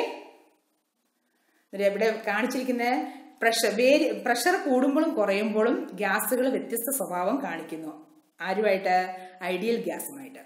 ഇവിടെ കാണിച്ചിരിക്കുന്ന പ്രഷർ വേരി പ്രഷർ കൂടുമ്പോഴും കുറയുമ്പോഴും ഗ്യാസുകൾ വ്യത്യസ്ത സ്വഭാവം കാണിക്കുന്നു ആരുമായിട്ട് ഐഡിയൽ ഗ്യാസുമായിട്ട്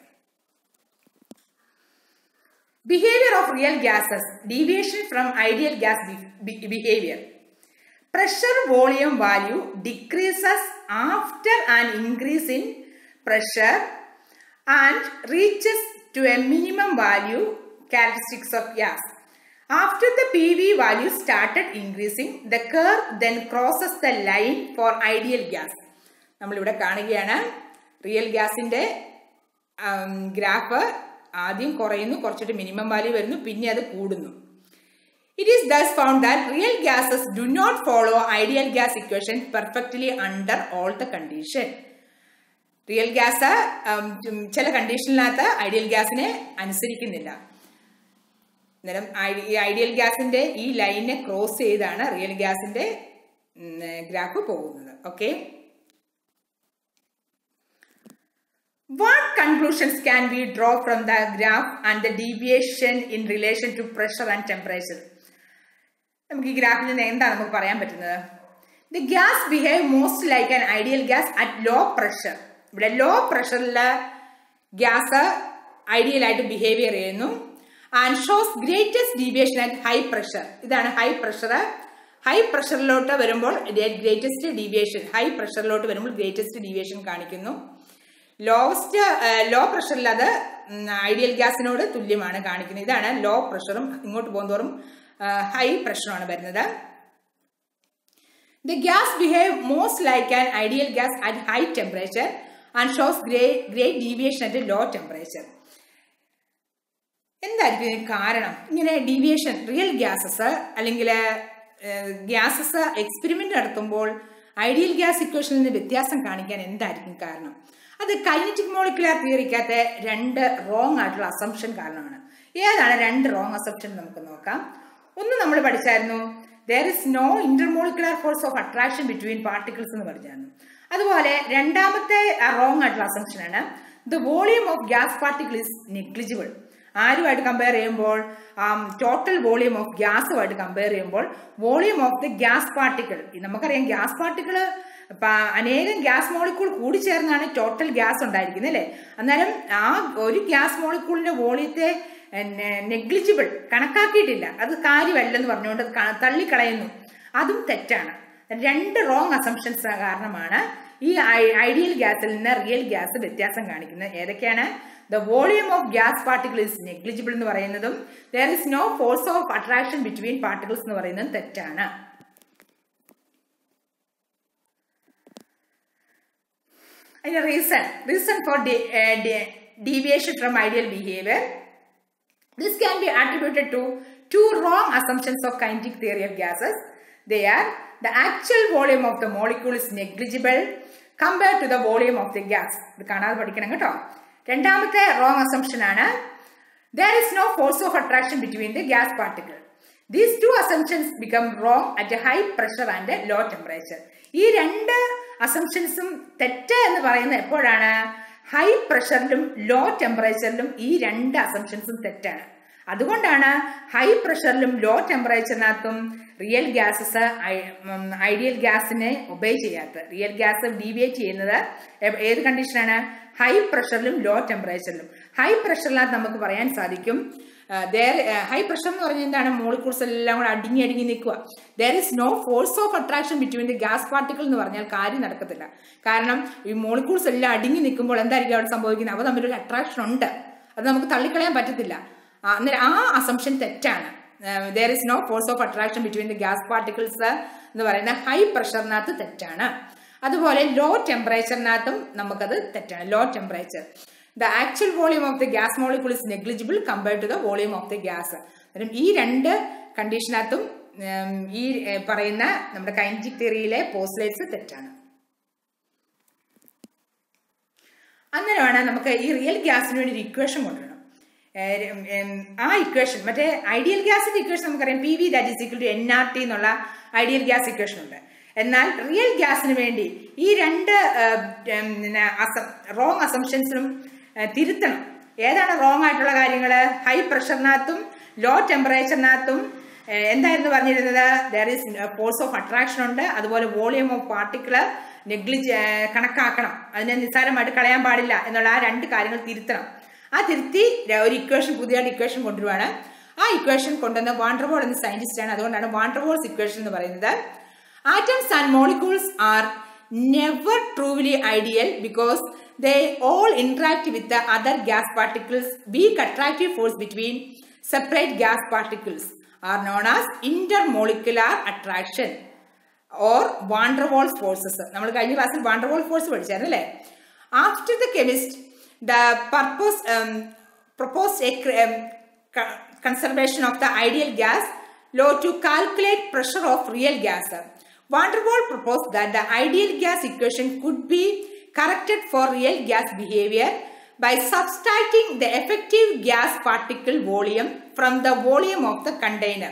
behaviour of real gases deviation from ideal gas behaviour pressure volume value decreases after an increase in pressure and reaches to a minimum value characteristics of gas. After the PV value started increasing, the curve then crosses the line for ideal gas. നമ്മളിവിടെ കാണുകയാണ് real ഗ്യാസിന്റെ graph ആദ്യം കുറയുന്നു കുറച്ചിട്ട് minimum value വരുന്നു പിന്നെ അത് കൂടുന്നു It is thus found that real gases do not follow ideal gas equation perfectly under all the condition. Real gas ചില കണ്ടീഷനിനകത്ത് ഐഡിയൽ ഗ്യാസിനെ അനുസരിക്കുന്നില്ല അന്നേരം ഈ ഐഡിയൽ ഗ്യാസിന്റെ ഈ ലൈനെ ക്രോസ് ചെയ്താണ് റിയൽ ഗ്യാസിന്റെ ഗ്രാഫ് പോകുന്നത് okay What conclusions can we draw from the graph and the deviation in relation to pressure and temperature? നമുക്ക് ഈ ഗ്രാഫിൽ നിന്ന് എന്താണ് നമുക്ക് പറയാൻ പറ്റുന്നത് the gas behave most like an ideal gas at low pressure ഇവിടെ ലോ പ്രഷറിൽ ഗ്യാസ് ഐഡിയൽ ആയിട്ട് ബിഹേവിയർ ചെയ്യുന്നു and shows greatest deviation at high pressure ഇതാണ് ഹൈ പ്രഷർ ഹൈ പ്രഷറിലോട്ട് വരുമ്പോൾ ഗ്രേറ്റസ്റ്റ് ഡീവിയേഷൻ ഹൈ പ്രഷറിലോട്ട് വരുമ്പോൾ ഗ്രേറ്റസ്റ്റ് ഡീവിയേഷൻ കാണിക്കുന്നു ലോവസ്റ്റ് ലോ പ്രഷറിൽ അത് ഐഡിയൽ ഗ്യാസിനോട് തുല്യമാണ് കാണിക്കുന്നത് ഇതാണ് ലോ പ്രഷറും ഇങ്ങോട്ട് പോകുന്നതോറും ഹൈ പ്രഷറാണ് വരുന്നത് the gas behave most like an ideal gas at high temperature and shows grey great deviation at low temperature എന്തായിരിക്കും ഇതിന് കാരണം ഇങ്ങനെ ഡീവിയേഷൻ റിയൽ ഗ്യാസസ് അല്ലെങ്കിൽ ഗ്യാസസ് എക്സ്പെരിമെന്റ് നടത്തുമ്പോൾ ഐഡിയൽ ഗ്യാസ് ഇക്വേഷനിൽ നിന്ന് വ്യത്യാസം കാണിക്കാൻ എന്തായിരിക്കും കാരണം അത് കൈനറ്റിക് മോളിക്കുലാർ തിയറിക്കകത്തെ രണ്ട് റോങ് ആയിട്ടുള്ള അസംഷൻ കാരണമാണ് ഏതാണ് രണ്ട് റോങ് അസംഷൻ നമുക്ക് നോക്കാം ഒന്ന് നമ്മൾ പഠിച്ചായിരുന്നു there is no intermolecular force of attraction between particles എന്ന് പറഞ്ഞായിരുന്നു അതുപോലെ രണ്ടാമത്തെ റോങ് ആയിട്ടുള്ള അസംഷൻ ആണ് the volume of gas particle is negligible ആരുമായിട്ട് കമ്പയർ ചെയ്യുമ്പോൾ ടോട്ടൽ വോളിയം ഓഫ് ഗ്യാസുമായിട്ട് കമ്പയർ ചെയ്യുമ്പോൾ volume of the gas particle നമുക്കറിയാം ഗ്യാസ് പാർട്ടിക്കിൾ അനേകം ഗ്യാസ് മോളിക്കൂൾ കൂടി ചേർന്നാണ് ടോട്ടൽ ഗ്യാസ് ഉണ്ടായിരിക്കുന്നത് അല്ലേ അന്നേരം ആ ഒരു ഗ്യാസ് മോളിക്കൂളിന്റെ വോളിയത്തെ നെഗ്ലിജിബിൾ കണക്കാക്കിയിട്ടില്ല അത് കാര്യമല്ലെന്ന് പറഞ്ഞുകൊണ്ട് തള്ളിക്കളയുന്നു അതും തെറ്റാണ് രണ്ട് റോങ് അസംഷൻസ് കാരണമാണ് ഈ ഐഡിയൽ ഗ്യാസിൽ നിന്ന് റിയൽ ഗ്യാസ് വ്യത്യാസം കാണിക്കുന്നത് ഏതൊക്കെയാണ് the volume of gas particle is negligible എന്ന് പറയുന്നതും there is no force of attraction between particles എന്ന് പറയുന്നതും തെറ്റാണ് അതിന്റെ reason reason for deviation from ideal behavior this can be attributed to two wrong assumptions of kinetic theory of gases they are the actual volume of the molecule is negligible compared to the volume of the gas ഇത് കാണാതെ പഠിക്കണം കേട്ടോ രണ്ടാമത്തെ wrong assumption ആണ് there is no force of attraction between the gas particle these two assumptions become wrong at high pressure and low temperature ഈ രണ്ട് അസംഷൻസും തെറ്റ് എന്ന് പറയുന്നത് എപ്പോഴാണ് ഹൈ പ്രഷറിലും ലോ ടെമ്പറേച്ചറിലും ഈ രണ്ട് അസംഷൻസും തെറ്റാണ് അതുകൊണ്ടാണ് ഹൈ പ്രഷറിലും ലോ ടെമ്പറേച്ചറിനകത്തും റിയൽ ഗ്യാസസ് ഐഡിയൽ ഗ്യാസിനെ ഒബേ ചെയ്യാത്തത് റിയൽ ഗ്യാസ് ഡീവിയേറ്റ് ചെയ്യുന്നത് ഏത് കണ്ടീഷനാണ് ഹൈ പ്രഷറിലും ലോ ടെമ്പറേച്ചറിലും ഹൈ പ്രഷറിനകത്ത് നമുക്ക് പറയാൻ സാധിക്കും ഹൈ പ്രഷർ എന്ന് പറഞ്ഞാൽ എന്താണ് മോളിക്യൂൾസ് എല്ലാം കൂടെ അടുങ്ങി അടുങ്ങി നിൽക്കുക there is no force of attraction between the gas particle എന്ന് പറഞ്ഞാൽ കാര്യം നടക്കത്തില്ല കാരണം ഈ മോളിക്യൂൾസ് എല്ലാം അടുങ്ങി നിൽക്കുമ്പോൾ എന്തായിരിക്കും അവിടെ സംഭവിക്കുന്നത് അവ തമ്മിലൊരു അട്രാക്ഷൻ ഉണ്ട് അത് നമുക്ക് തള്ളിക്കളയാൻ പറ്റത്തില്ല അന്നേരം ആ അസംഷൻ തെറ്റാണ് there is no force of attraction between the gas particles എന്ന് പറയുന്ന ഹൈ പ്രഷറിനകത്ത് തെറ്റാണ് അതുപോലെ ലോ ടെമ്പറേച്ചറിനകത്തും നമുക്കത് തെറ്റാണ് low temperature the actual volume of the gas molecule is negligible compared to the volume of the gas അന്നേരം ഈ രണ്ട് കണ്ടീഷനകത്തും ഉം, ഈ ഏ, പറയുന്ന നമ്മുടെ കൈനറ്റിക് തിയറിയിലെ പോസ്റ്റ്ലേറ്റ്സ് തെറ്റാണ് അന്നേരമാണ് നമുക്ക് ഈ റിയൽ ഗ്യാസിന് വേണ്ടി ഒരു ഇക്വേഷൻ കൊണ്ടുവരണം ഏഹ് ഉം, ഉം, ആ ഇക്വേഷൻ മറ്റേ ഐഡിയൽ ഗ്യാസിന്റെ ഇക്വേഷൻ നമുക്കറിയാം P V that is equal to N R T എന്നുള്ള ഐഡിയൽ ഗ്യാസ് ഇക്വേഷൻ ഉണ്ട് എന്നാൽ റിയൽ ഗ്യാസിന് വേണ്ടി ഈ രണ്ട് റോങ് അസംഷൻസിനും തിരുത്തണം ഏതാണ് റോങ് ആയിട്ടുള്ള കാര്യങ്ങൾ ഹൈ പ്രഷറിനകത്തും ലോ ടെമ്പറേച്ചറിനകത്തും ഏഹ് എന്തായിരുന്നു പറഞ്ഞിരുന്നത് there is force of attraction ഉണ്ട് അതുപോലെ വോളിയം ഓഫ് പാർട്ടിക്കിള് നെഗ്ലിജ് കണക്കാക്കണം അതിനെ നിസ്സാരമായിട്ട് കളയാൻ പാടില്ല എന്നുള്ള ആ രണ്ട് കാര്യങ്ങൾ തിരുത്തണം ആ തിരുത്തി ര- ഒരു ഇക്വേഷൻ പുതിയതായിട്ട് ഇക്വേഷൻ കൊണ്ടുവരുവാണ് ആ ഇക്വേഷൻ കൊണ്ടുവന്ന വാണ്ടർവോൾ എന്ന സയന്റിസ്റ്റ് ആണ് അതുകൊണ്ടാണ് വാണ്ടർവോൾസ് ഇക്വേഷൻ എന്ന് പറയുന്നത് atoms and molecules are never truly ideal because they all interact with the other gas particles weak attractive force between separate gas particles are known as intermolecular attraction or van der Waals forces നമ്മൾ കഴിഞ്ഞ ക്ലാസ്സിൽ van der Waal force പഠിച്ചായിരുന്നു അല്ലേ after the chemist the purpose propose a conservation of the ideal gas law to calculate pressure of real gas van der Waal propose that the ideal gas equation could be corrected for real gas behaviour by subtracting the effective gas particle volume from the volume of the container.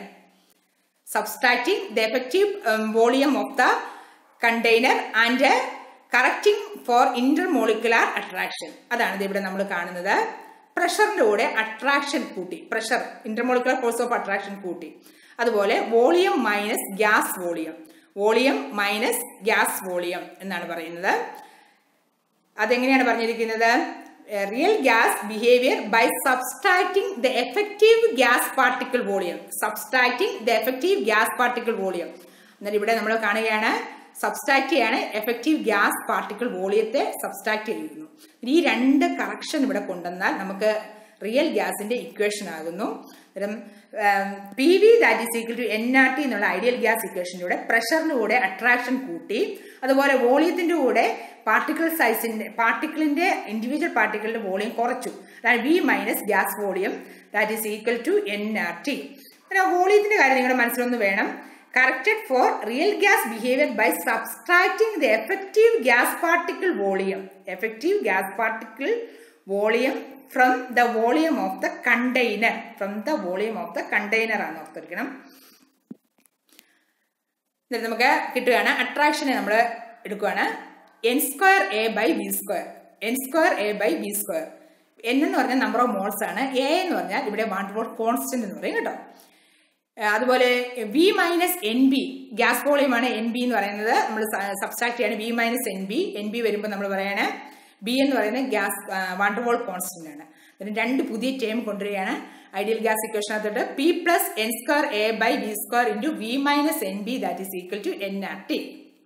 subtracting the effective um, volume of the container and uh, correcting for intermolecular attraction അതാണ് ഇത് ഇവിടെ നമ്മൾ കാണുന്നത് പ്രഷറിന്റെ കൂടെ attraction കൂട്ടി pressure intermolecular force of attraction കൂട്ടി അതുപോലെ volume minus gas volume volume minus gas volume എന്നാണ് പറയുന്നത് അതെങ്ങനെയാണ് പറഞ്ഞിരിക്കുന്നത് real gas behaviour by subtracting the effective gas particle volume subtracting the effective gas particle volume എന്നാൽ ഇവിടെ നമ്മൾ കാണുകയാണ് സബ്സ്ട്രാക്ട് ചെയ്യാണ് എഫക്റ്റീവ് ഗ്യാസ് പാർട്ടിക്കിൾ വോളിയത്തെ സബ്സ്ട്രാക്ട് ചെയ്യുന്നു ഈ രണ്ട് കറക്ഷൻ ഇവിടെ കൊണ്ടുവന്നാൽ നമുക്ക് റിയൽ ഗ്യാസിന്റെ ഇക്വേഷൻ ആകുന്നു അന്നേരം P V that is equal to N R T എന്നുള്ള ഐഡിയൽ ഗ്യാസ് ഇക്വേഷനിലൂടെ പ്രഷറിന്റെ കൂടെ അട്രാക്ഷൻ കൂട്ടി അതുപോലെ വോളിയത്തിന്റെ കൂടെ പാർട്ടിക്കിൾ സൈസിന്റെ പാർട്ടിക്കിളിന്റെ ഇൻഡിവിജ്വൽ പാർട്ടിക്കിളിന്റെ വോളിയം കുറച്ചു അതായത് V minus gas volume that is equal to N R T വോളിയത്തിന്റെ കാര്യം നിങ്ങളുടെ മനസ്സിലൊന്ന് വേണം corrected for real gas behaviour by subtracting the effective gas particle volume effective gas particle volume from the volume of the container from the volume of the container ആണ് ഓർത്തിരിക്കണം എന്നിട്ട് നമുക്ക് കിട്ടുകയാണ് അട്രാക്ഷനെ നമ്മൾ എടുക്കുകയാണ് N square A by B square N square A by B square N എന്ന് പറഞ്ഞാൽ നമ്പർ ഓഫ് മോൾസ് ആണ് എ എന്ന് പറഞ്ഞാൽ ഇവിടെ വാണ്ടർ കോൺസ്റ്റന്റ് എന്ന് പറയും കേട്ടോ അതുപോലെ V minus N B gas വോളിയമാണ് എൻ ബി എന്ന് പറയുന്നത് നമ്മൾ സബ്സ്ട്രാക്ട് ചെയ്യാണ് V minus N B N B വരുമ്പോൾ നമ്മൾ പറയാണ് ബി എന്ന് പറയുന്നത് ഗ്യാസ് വാണ്ടർവോൾ കോൺസ്റ്റന്റ് ആണ് അതിന് രണ്ട് പുതിയ ടേം കൊണ്ടുവരികയാണ് ഐഡിയൽ ഗ്യാസ് ഇക്വേഷനകത്തോട്ട് P plus N square A by B square into V minus N B that is equal to N R T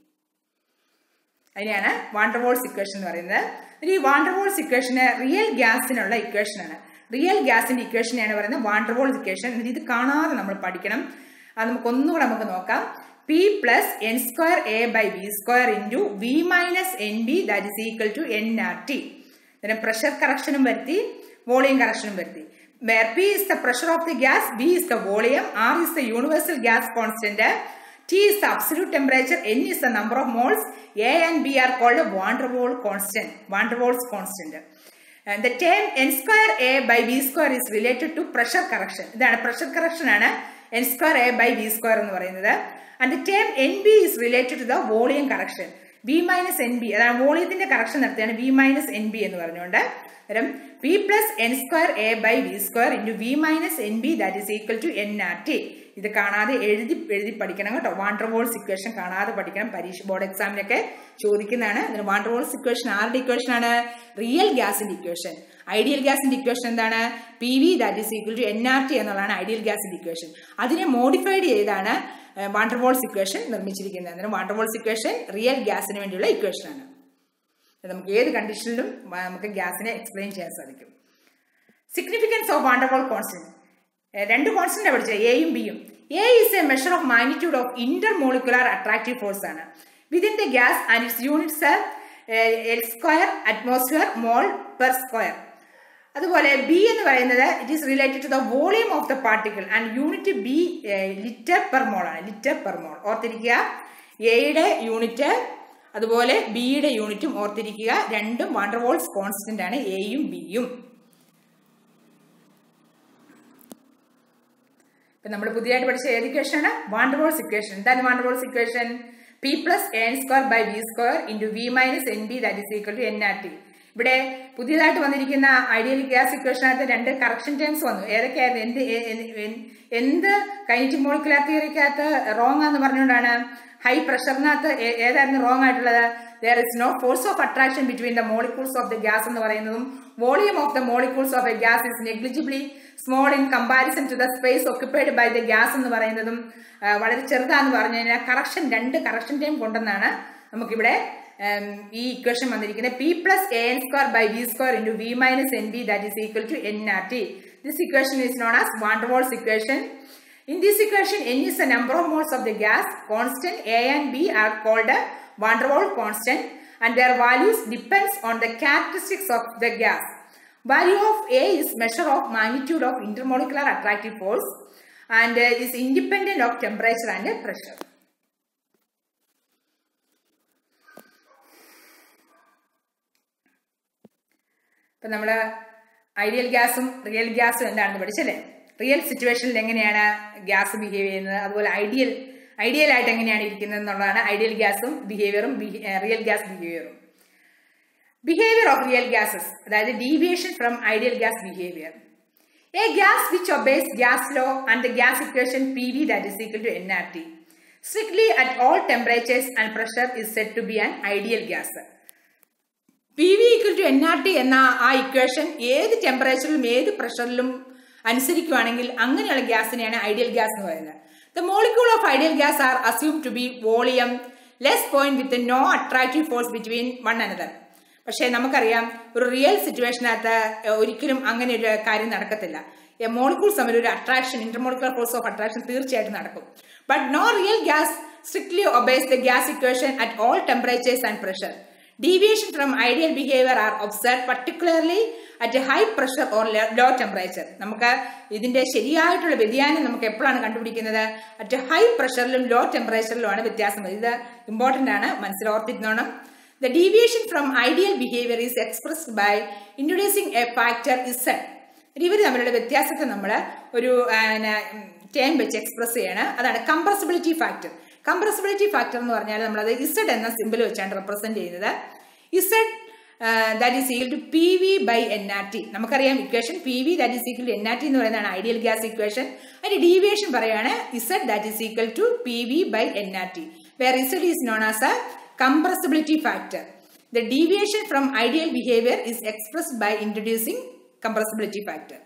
അതിനെയാണ് വാണ്ടർവോൾസ് ഇക്വേഷൻ എന്ന് പറയുന്നത് ഈ വാണ്ടർവോൾസ് ഇക്വേഷന് റിയൽ ഗ്യാസിനുള്ള ഇക്വേഷനാണ് റിയൽ ഗ്യാസിന്റെ ഇക്വേഷനെയാണ് പറയുന്നത് വാണ്ടർവോൾസ് ഇക്വേഷൻ ഇത് കാണാതെ നമ്മൾ പഠിക്കണം അത് നമുക്ക് ഒന്നുകൂടെ നമുക്ക് നോക്കാം P plus N square A by B square into V minus N B that is equal to N R T പിന്നെ പ്രഷർ കറക്ഷനും വരുത്തി വോളിയം കറക്ഷനും വരുത്തി where P is the pressure of the gas, V is the volume, R is the universal gas constant, T is the absolute temperature, N is the number of moles, A and B are called a van der Waals constant, van der Waals constant. And the term n square A by V square is related to pressure correction. ഇതാണ് pressure correction ആണ് n square A by V square എന്ന് പറയുന്നത് and the term NB is related to the volume correction. V minus N B അതാണ് വോളിയത്തിന്റെ correction നടത്തിയാണ് V minus N B എന്ന് പറഞ്ഞുകൊണ്ട് അന്നേരം V plus N square A by V square into V minus N B that is equal to N R T ഇത് കാണാതെ എഴുതി എഴുതി പഠിക്കണം കേട്ടോ വാണ്ടർ വോൾസ് ഇക്വേഷൻ കാണാതെ പഠിക്കണം പരീക്ഷ ബോർഡ് എക്സാമിനൊക്കെ ചോദിക്കുന്നതാണ് അതിന് വാണ്ടർ വോൾസ് ഇക്വേഷൻ ആരുടെ ഇക്വേഷൻ ആണ് റിയൽ ഗ്യാസിന്റെ ഇക്വേഷൻ ഐഡിയൽ ഗ്യാസിന്റെ ഇക്വേഷൻ എന്താണ് P V that is equal to N R T എന്നുള്ളതാണ് ഐഡിയൽ ഗ്യാസിന്റെ ഇക്വേഷൻ അതിനെ മോഡിഫൈഡ് ചെയ്താണ് വാണ്ടർവോൾസ് ഇക്വേഷൻ നിർമ്മിച്ചിരിക്കുന്നത് അന്നേരം വാണ്ടർവോൾസ് ഇക്വേഷൻ റിയൽ ഗ്യാസിന് വേണ്ടിയുള്ള ഇക്വേഷൻ ആണ് നമുക്ക് ഏത് കണ്ടീഷനിലും നമുക്ക് ഗ്യാസിനെ എക്സ്പ്ലെയിൻ ചെയ്യാൻ സാധിക്കും സിഗ്നിഫിക്കൻസ് ഓഫ് വാണ്ടർവോൾ കോൺസ്റ്റന്റ് രണ്ട് കോൺസ്റ്റന്റ് പഠിച്ചത് എയും ബിയും A is a measure of magnitude of inter molecular attractive force ആണ് within the gas and its units L square atmosphere mole per square അതുപോലെ ബി എന്ന് പറയുന്നത് it is related to the volume of the particle and unit B litre per mole ആണ് litre per മോൾ ഓർത്തിരിക്കുക എയുടെ unit അതുപോലെ ബിയുടെ യൂണിറ്റും ഓർത്തിരിക്കുക രണ്ടും വാണ്ടർവോൾസ് കോൺസ്റ്റന്റ് ആണ് എയും ബിയും ഇപ്പൊ നമ്മൾ പുതിയതായിട്ട് പഠിച്ച ഏത് ഇക്വേഷൻ ആണ് വാണ്ടർവോൾസ് ഇക്വേഷൻ എന്താണ് van der Waals equation P plus N square by V square into V minus N B that is equal to N R T ഇവിടെ പുതിയതായിട്ട് വന്നിരിക്കുന്ന ഐഡിയൽ ഗ്യാസ് ഇക്വേഷനകത്ത് രണ്ട് കറക്ഷൻ ടേംസ് വന്നു ഏതൊക്കെയായിരുന്നു എന്ത് എ- എ- എൻ- എന്ത് കൈനറ്റിക് മോളിക്കുലാർ തിയറിക്കകത്ത് റോങ് ആന്ന് പറഞ്ഞുകൊണ്ടാണ് ഹൈ പ്രഷറിനകത്ത് ഏ- ഏതായിരുന്നു റോങ് ആയിട്ടുള്ളത് there is no force of attraction between the molecules of the gas എന്ന് പറയുന്നതും volume of the molecules of a gas is negligibly small in comparison to the space occupied by the gas എന്ന് പറയുന്നതും ആ, വളരെ ചെറുതാന്ന് പറഞ്ഞു കഴിഞ്ഞാൽ correction രണ്ട് correction time കൊണ്ടെന്നാണ് നമുക്കിവിടെ ഉം, ഈ ഇക്വേഷൻ വന്നിരിക്കുന്നത് P plus A N square by V square into V minus N B that is equal to N R T this equation is known as van der Waals equation In this equation, n is the number of moles of the gas. Constant A and B are called a van der Waals constant and their values depends on the characteristics of the gas. Value of A is measure of magnitude of intermolecular attractive force and uh, is independent of temperature and uh, pressure. ഇപ്പം നമ്മൾ ideal ഗ്യാസും real ഗ്യാസും എന്താണെന്ന് പഠിച്ചല്ലേ real സിറ്റുവേഷനിൽ എങ്ങനെയാണ് gas behave ചെയ്യുന്നത് അതുപോലെ ideal ideal ആയിട്ട് എങ്ങനെയാണ് ഇരിക്കുന്നത് എന്നുള്ളതാണ് ഐഡിയൽ ഗ്യാസും ബിഹേവിയറും റിയൽ ഗ്യാസ് ബിഹേവിയറും ബിഹേവിയർ ഓഫ് റിയൽ ഗ്യാസസ് അതായത് deviation from ideal gas behaviour a gas which obeys gas law and the gas equation P V that is equal to N R T strictly at all temperatures and pressure is set to be an ideal gas P V equal to N R T എന്ന ആ equation ഏത് ടെമ്പറേച്ചറിലും ഏത് പ്രഷറിലും അനുസരിക്കുവാണെങ്കിൽ അങ്ങനെയുള്ള ഗ്യാസിനെയാണ് ideal gas എന്ന് പറയുന്നത് the molecule of ideal gas are assume to be volumeless point with no attractive force between one another പക്ഷേ നമുക്കറിയാം ഒരു റിയൽ സിറ്റുവേഷനകത്ത് ഒരിക്കലും അങ്ങനെ ഒരു കാര്യം നടക്കത്തില്ല മോളിക്യൂൾസ് തമ്മിൽ ഒരു attraction intermolecular force of attraction തീർച്ചയായിട്ടും നടക്കും but no real gas strictly obeys the gas equation at all temperatures and pressure deviation from ideal behaviour are observe particularly at high pressure or low temperature നമുക്ക് ഇതിന്റെ ശരിയായിട്ടുള്ള വ്യതിയാനം നമുക്ക് എപ്പോഴാണ് കണ്ടുപിടിക്കുന്നത് at high പ്രഷറിലും ലോ ടെമ്പറേച്ചറിലുമാണ് വ്യത്യാസം വരുന്നത്. ഇത് ഇമ്പോർട്ടന്റ് ആണ് മനസ്സിലോർത്തിരുന്നോണം the deviation from ideal behaviour is expressed by introducing a factor Z ഇവർ തമ്മിലുള്ള വ്യത്യാസത്തെ നമ്മൾ ഒരു ടേം വെച്ച് എക്സ്പ്രസ് ചെയ്യാണ് അതാണ് കംപ്രസിബിലിറ്റി ഫാക്ടർ കംപ്രസിബിലിറ്റി ഫാക്ടർ എന്ന് പറഞ്ഞാൽ നമ്മളത് ഇസഡ് എന്ന സിമ്പിൾ വെച്ചാണ് റെപ്രസെന്റ് ചെയ്യുന്നത് Z that is equal to P V by N R T നമുക്കറിയാം equation P V that is equal to N R T എന്ന് പറയുന്നതാണ് ഐഡിയൽ ഗ്യാസ് ഇക്വേഷൻ അതിന്റെ ഡീവിയേഷൻ പറയാണ് Z that is equal to P V by N R T where Z is known as a compressibility factor. The deviation from ideal behavior is expressed by introducing compressibility factor.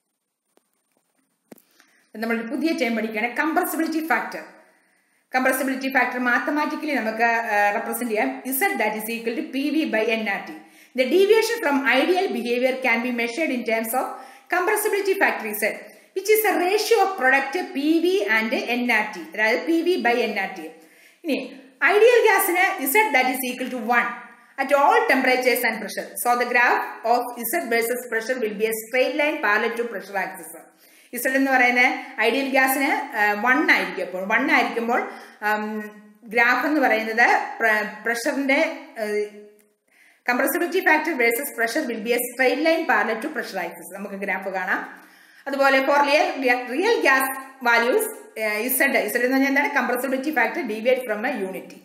നമ്മൾ പുതിയ time പഠിക്കുകയാണ് compressibility factor compressibility factor mathematically നമുക്ക് represent ചെയ്യാം Z that is equal to P V by N R T the deviation from ideal behaviour can be measured in terms of compressibility factor Z which is a ratio of product P V and N R T അതായത് P V by N R T ഇനി ideal ഗ്യാസിന് Z that is equal to one at all temperatures and pressure. So the graph of Z versus pressure will be a straight line parallel to pressure axis. Z എന്ന് പറയുന്നത് ideal ഗ്യാസിന് one ആയിരിക്കും അപ്പോൾ one ആയിരിക്കുമ്പോൾ graph എന്ന് പറയുന്നത് പ്രഷറിന്റെ compressibility factor versus pressure will be a straight line parallel to pressure axis നമുക്ക് ഗ്രാഫ് കാണാം അതുപോലെ for real real gas values Z Z എന്ന് പറഞ്ഞാൽ എന്താണ് compressibility factor deviate from a unity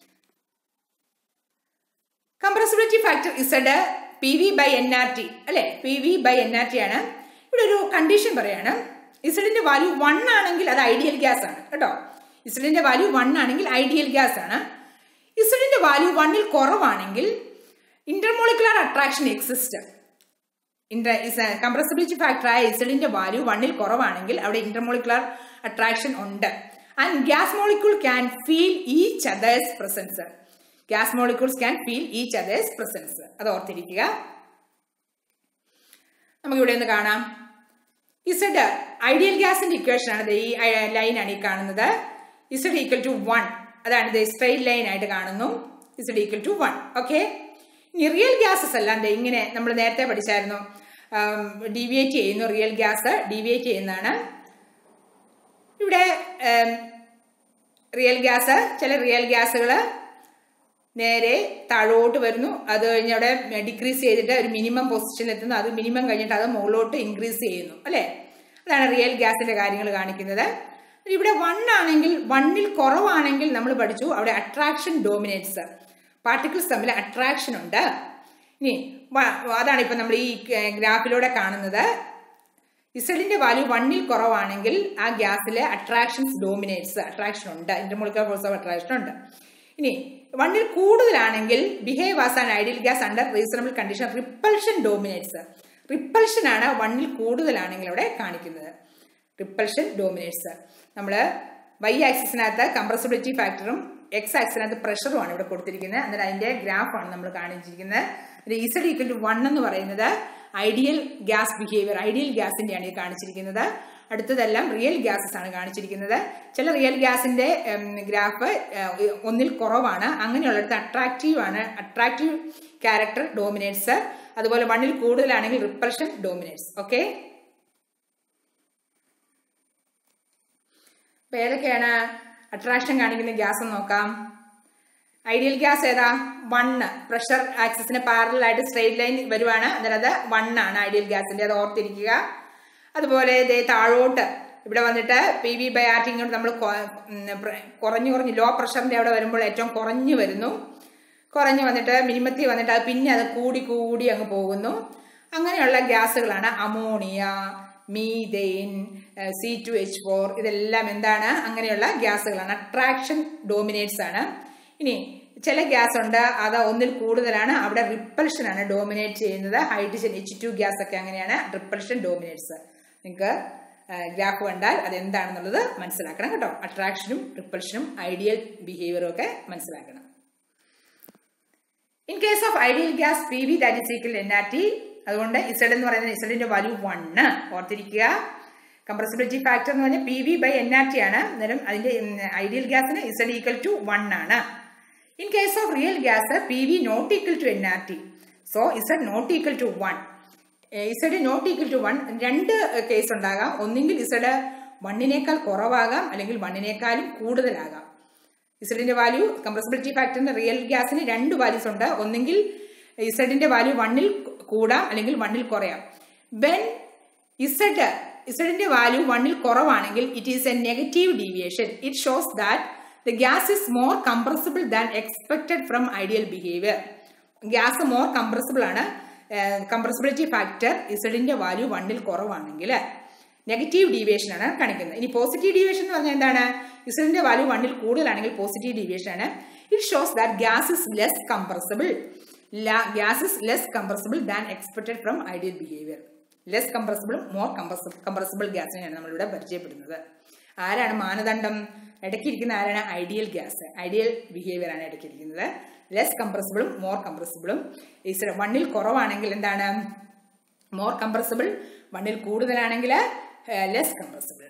compressibility factor Z P V by N R T അല്ലെ P V by N R T ആണ് ഇവിടെ ഒരു കണ്ടീഷൻ പറയാണ് ഇസഡിന്റെ വാല്യൂ വൺ ആണെങ്കിൽ അത് ഐഡിയൽ ഗ്യാസ് ആണ് കേട്ടോ ഇസഡിന്റെ വാല്യൂ വൺ ആണെങ്കിൽ ഐഡിയൽ ഗ്യാസ് ആണ് ഇസഡിന്റെ വാല്യൂ വണ്ണിൽ കുറവാണെങ്കിൽ intermolecular attraction exist compressibility factor ആയ ഇസഡിന്റെ വാല്യൂ വണ്ണിൽ കുറവാണെങ്കിൽ അവിടെ ഇന്റർമോളിക്കുലർ അട്രാക്ഷൻ ഉണ്ട് and gas molecule can feel each others presence gas molecules can feel each others presence അത് ഓർത്തിരിക്കുക നമുക്കിവിടെ ഒന്ന് കാണാം ഇസഡ് ഐഡിയൽ ഗ്യാസിന്റെ ഇക്വേഷൻ ആണ് ഈ ലൈൻ ആണ് ഈ കാണുന്നത് ഇസഡ് ഈക്വൽ ടു വൺ അതാണ് ഇത് സ്ട്രെയിറ്റ് ലൈൻ ആയിട്ട് കാണുന്നു Z equal to one okay ഇനി റിയൽ ഗ്യാസസ് എല്ലാം ദേ ഇങ്ങനെ നമ്മൾ നേരത്തെ പഠിച്ചായിരുന്നു ഡീവിയേറ്റ് ചെയ്യുന്നു റിയൽ ഗ്യാസ് ഡീവിയേറ്റ് ചെയ്യുന്നതാണ് ഇവിടെ റിയൽ ഗ്യാസ് ചില റിയൽ ഗ്യാസുകൾ നേരെ താഴോട്ട് വരുന്നു അത് കഴിഞ്ഞ് അവിടെ ഡിക്രീസ് ചെയ്തിട്ട് ഒരു മിനിമം പൊസിഷനിൽ എത്തുന്നു അത് മിനിമം കഴിഞ്ഞിട്ട് അത് മുകളിലോട്ട് ഇൻക്രീസ് ചെയ്യുന്നു അല്ലേ അതാണ് റിയൽ ഗ്യാസിന്റെ കാര്യങ്ങൾ കാണിക്കുന്നത് ഇവിടെ വൺ ആണെങ്കിൽ വണ്ണിൽ കുറവാണെങ്കിൽ നമ്മൾ പഠിച്ചു അവിടെ അട്രാക്ഷൻ ഡോമിനേറ്റ്സ് പാർട്ടിക്കിൾസ് തമ്മിൽ അട്രാക്ഷൻ ഉണ്ട് ഇനി അതാണ് ഇപ്പം നമ്മൾ ഈ ഗ്രാഫിലൂടെ കാണുന്നത് ഇസഡിന്റെ വാല്യൂ വണ്ണിൽ കുറവാണെങ്കിൽ ആ ഗ്യാസിലെ അട്രാക്ഷൻസ് ഡോമിനേറ്റ്സ് അട്രാക്ഷൻ ഉണ്ട് ഇന്റർമോളിക്കുലർ ഫോഴ്സ് ഓഫ് അട്രാക്ഷൻ ഉണ്ട് ഇനി വണ്ണിൽ കൂടുതലാണെങ്കിൽ behave as an ideal gas under reasonable condition repulsion dominates repulsion ആണ് വണ്ണിൽ കൂടുതലാണെങ്കിൽ അവിടെ കാണിക്കുന്നത് റിപ്പൾഷൻ ഡോമിനേറ്റ്സ് നമ്മൾ വൈ ആക്സിസിനകത്ത് കംപ്രസിബിലിറ്റി ഫാക്ടറും എക്സ് ആക്സിനകത്ത് പ്രഷറുമാണ് ഇവിടെ കൊടുത്തിരിക്കുന്നത് എന്നിട്ട് അതിന്റെ ഗ്രാഫാണ് നമ്മൾ കാണിച്ചിരിക്കുന്നത് ഇസഡ് ഈക്വൽ ടു വൺ എന്ന് പറയുന്നത് ഐഡിയൽ ഗ്യാസ് ബിഹേവിയർ ഐഡിയൽ ഗ്യാസിന്റെയാണ് ഇത് കാണിച്ചിരിക്കുന്നത് അടുത്തതെല്ലാം റിയൽ ഗ്യാസസ് ആണ് കാണിച്ചിരിക്കുന്നത് ചില റിയൽ ഗ്യാസിന്റെ ഗ്രാഫ് ഒന്നിൽ കുറവാണ് അങ്ങനെയുള്ളിടത്ത് അട്രാക്റ്റീവ് ആണ് അട്രാക്റ്റീവ് ക്യാരക്ടർ ഡോമിനേറ്റ്സ് അതുപോലെ വണ്ണിൽ കൂടുതലാണെങ്കിൽ റിപ്പൾഷൻ ഡോമിനേറ്റ്സ് ഓക്കെ അപ്പൊ ഏതൊക്കെയാണ് അട്രാക്ഷൻ കാണിക്കുന്ന ഗ്യാസ് നോക്കാം ഐഡിയൽ ഗ്യാസ് ഏതാ വണ്ണ് പ്രഷർ ആക്സിസിന് പാരലായിട്ട് സ്ട്രെയിറ്റ് ലൈൻ വരുവാണ് അന്നേരം അത് വണ്ണാണ് ഐഡിയൽ ഗ്യാസിന്റെ അത് ഓർത്തിരിക്കുക അതുപോലെ ഇതേ താഴോട്ട് ഇവിടെ വന്നിട്ട് P V by R T ഇങ്ങോട്ട് നമ്മൾ കുറഞ്ഞു കുറഞ്ഞ് ലോ പ്രഷറിന്റെ അവിടെ വരുമ്പോൾ ഏറ്റവും കുറഞ്ഞു വരുന്നു കുറഞ്ഞു വന്നിട്ട് മിനിമത്തിൽ വന്നിട്ട് അത് പിന്നെ അത് കൂടി കൂടി അങ്ങ് പോകുന്നു അങ്ങനെയുള്ള ഗ്യാസുകളാണ് ammonia methane C two H four ഇതെല്ലാം എന്താണ് അങ്ങനെയുള്ള ഗ്യാസുകളാണ് അട്രാക്ഷൻ ഡോമിനേറ്റ്സ് ആണ് ഇനി ചില ഗ്യാസ് ഉണ്ട് അത് ഒന്നിൽ കൂടുതലാണ് അവിടെ റിപ്പൾഷൻ ആണ് ഡോമിനേറ്റ് ചെയ്യുന്നത് ഹൈഡ്രജൻ എച്ച് ടു ഗ്യാസ് ഒക്കെ അങ്ങനെയാണ് റിപ്പൾഷൻ ഡോമിനേറ്റ്സ് നിങ്ങൾക്ക് ഗ്രാഫ് കണ്ടാൽ അത് എന്താണെന്നുള്ളത് മനസ്സിലാക്കണം കേട്ടോ അട്രാക്ഷനും റിപ്പൾഷനും ഐഡിയൽ ബിഹേവിയറും ഒക്കെ മനസ്സിലാക്കണം in case of ideal gas P V that is equal N R T അതുകൊണ്ട് ഇസഡ് എന്ന് പറയുന്നത് ഇസഡിന്റെ വാല്യൂ വണ്ണ് ഓർത്തിരിക്കുക കംപ്രസിബിലിറ്റി ഫാക്ടർ എന്ന് പറഞ്ഞാൽ P V by N R T ആണ് അന്നേരം അതിന്റെ ഐഡിയൽ ഗ്യാസിന് ഇസഡ് ഈക്വൽ ടു വൺ ആണ് in case of real gas P V not equal to N R T so Z not equal to one Z not equal to one രണ്ട് case ഉണ്ടാകാം ഒന്നെങ്കിൽ Z വണ്ണിനേക്കാൾ കുറവാകാം അല്ലെങ്കിൽ വണ്ണിനേക്കാളും കൂടുതലാകാം ഇസഡിന്റെ വാല്യൂ കംപ്രസിബിലിറ്റി ഫാക്ടറിന്റെ റിയൽ ഗ്യാസിന് രണ്ട് വാല്യൂസ് ഉണ്ട് ഒന്നെങ്കിൽ ഇസഡിന്റെ വാല്യൂ വണ്ണിൽ കൂടാം അല്ലെങ്കിൽ വണ്ണിൽ കുറയാം വെൻ ഇസഡ് ഇസഡിന്റെ വാല്യൂ വണ്ണിൽ കുറവാണെങ്കിൽ it is a negative deviation it shows that the gas is more compressible than expected from ideal behaviour gas more compressible ആണ് കംപ്രസിബിലിറ്റി ഫാക്ടർ ഇസഡിന്റെ വാല്യൂ വണ്ണിൽ കുറവാണെങ്കിൽ നെഗറ്റീവ് ഡീവിയേഷൻ ആണ് കാണിക്കുന്നത് ഇനി പോസിറ്റീവ് ഡീവിയേഷൻ എന്ന് പറഞ്ഞാൽ എന്താണ് ഇസഡിന്റെ വാല്യൂ വണ്ണിൽ കൂടുതലാണെങ്കിൽ പോസിറ്റീവ് ഡീവിയേഷൻ ആണ് it shows that gas is less compressible gas is less compressible than expected from ideal behaviour less കംപ്രസിബിളും മോർ കംപ്രസിബിൾ കംപ്രസിബിൾ ഗ്യാസിനെയാണ് നമ്മളിവിടെ പരിചയപ്പെടുന്നത് ആരാണ് മാനദണ്ഡം ഇടയ്ക്കിരിക്കുന്ന ആരാണ് ഐഡിയൽ ഗ്യാസ് ഐഡിയൽ ബിഹേവിയർ ആണ് ഇടയ്ക്കിരിക്കുന്നത് ലെസ് കംപ്രസിബിളും മോർ കംപ്രസിബിളും വണ്ണിൽ കുറവാണെങ്കിൽ എന്താണ് മോർ കംപ്രസിബിൾ വണ്ണിൽ കൂടുതലാണെങ്കിൽ ലെസ് കംപ്രസിബിൾ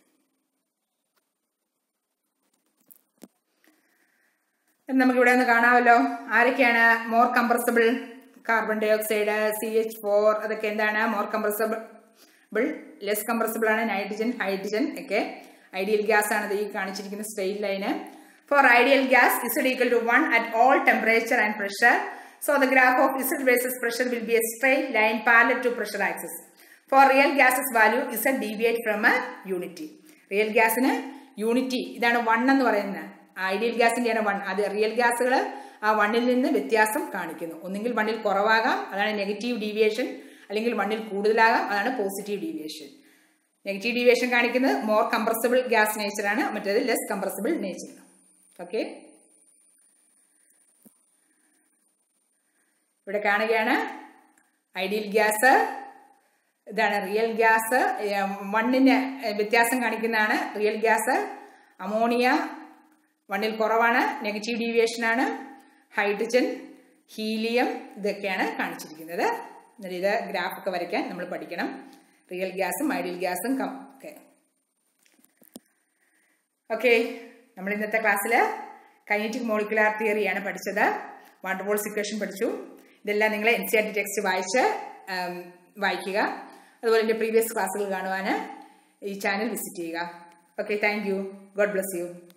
നമുക്കിവിടെ ഒന്ന് കാണാമല്ലോ ആരൊക്കെയാണ് more compressible carbon dioxide C H four അതൊക്കെ എന്താണ് മോർ കംപ്രസിബിൾ ലെസ് കംപ്രസിബിൾ ആണ് നൈട്രജൻ ഹൈഡ്രജൻ ഒക്കെ ഐഡിയൽ ഗ്യാസ് ആണ് ഈ കാണിച്ചിരിക്കുന്ന straight line for ideal gas Z equal to one at all temperature and pressure so the graph of Z versus pressure will be a straight line parallel to pressure axes for real gases value Z deviate from a unity real ഗ്യാസിന് unity ഇതാണ് one എന്ന് പറയുന്നത് ideal ഗ്യാസിന്റെയാണ് one അത് real ഗ്യാസുകൾ ആ വണ്ണിൽ നിന്ന് വ്യത്യാസം കാണിക്കുന്നു ഒന്നുകിൽ വണ്ണിൽ കുറവാകാം അതാണ് നെഗറ്റീവ് ഡീവിയേഷൻ അല്ലെങ്കിൽ വണ്ണിൽ കൂടുതലാകാം അതാണ് പോസിറ്റീവ് ഡീവിയേഷൻ നെഗറ്റീവ് ഡീവിയേഷൻ കാണിക്കുന്നത് മോർ കംപ്രസിബിൾ ഗ്യാസ് നേച്ചറാണ് മറ്റേത് ലെസ് കംപ്രസിബിൾ നേച്ചർ ഓക്കെ ഇവിടെ കാണുകയാണ് ഐഡിയൽ ഗ്യാസ് ഇതാണ് റിയൽ ഗ്യാസ് വണ്ണിന് വ്യത്യാസം കാണിക്കുന്നതാണ് റിയൽ ഗ്യാസ് അമോണിയ വണ്ണിൽ കുറവാണ് നെഗറ്റീവ് ഡീവിയേഷൻ ആണ് ഹൈഡ്രജൻ ഹീലിയം ഇതൊക്കെയാണ് കാണിച്ചിരിക്കുന്നത് എന്നിട്ട് ഇത് ഗ്രാഫൊക്കെ വരയ്ക്കാൻ നമ്മൾ പഠിക്കണം റിയൽ ഗ്യാസും ഐഡിയൽ ഗ്യാസും ഒക്കെ ഓക്കെ നമ്മൾ ഇന്നത്തെ ക്ലാസ്സിൽ കൈനറ്റിക് മോളിക്കുലാർ തിയറിയാണ് പഠിച്ചത് വാട്ടർ ബോൾസ് ഇക്വേഷൻ പഠിച്ചു ഇതെല്ലാം നിങ്ങൾ N C R T text വായിച്ച് ഉം, വായിക്കുക അതുപോലെ എൻ്റെ പ്രീവിയസ് ക്ലാസ്സുകൾ കാണുവാൻ ഈ ചാനൽ വിസിറ്റ് ചെയ്യുക okay thank you God bless U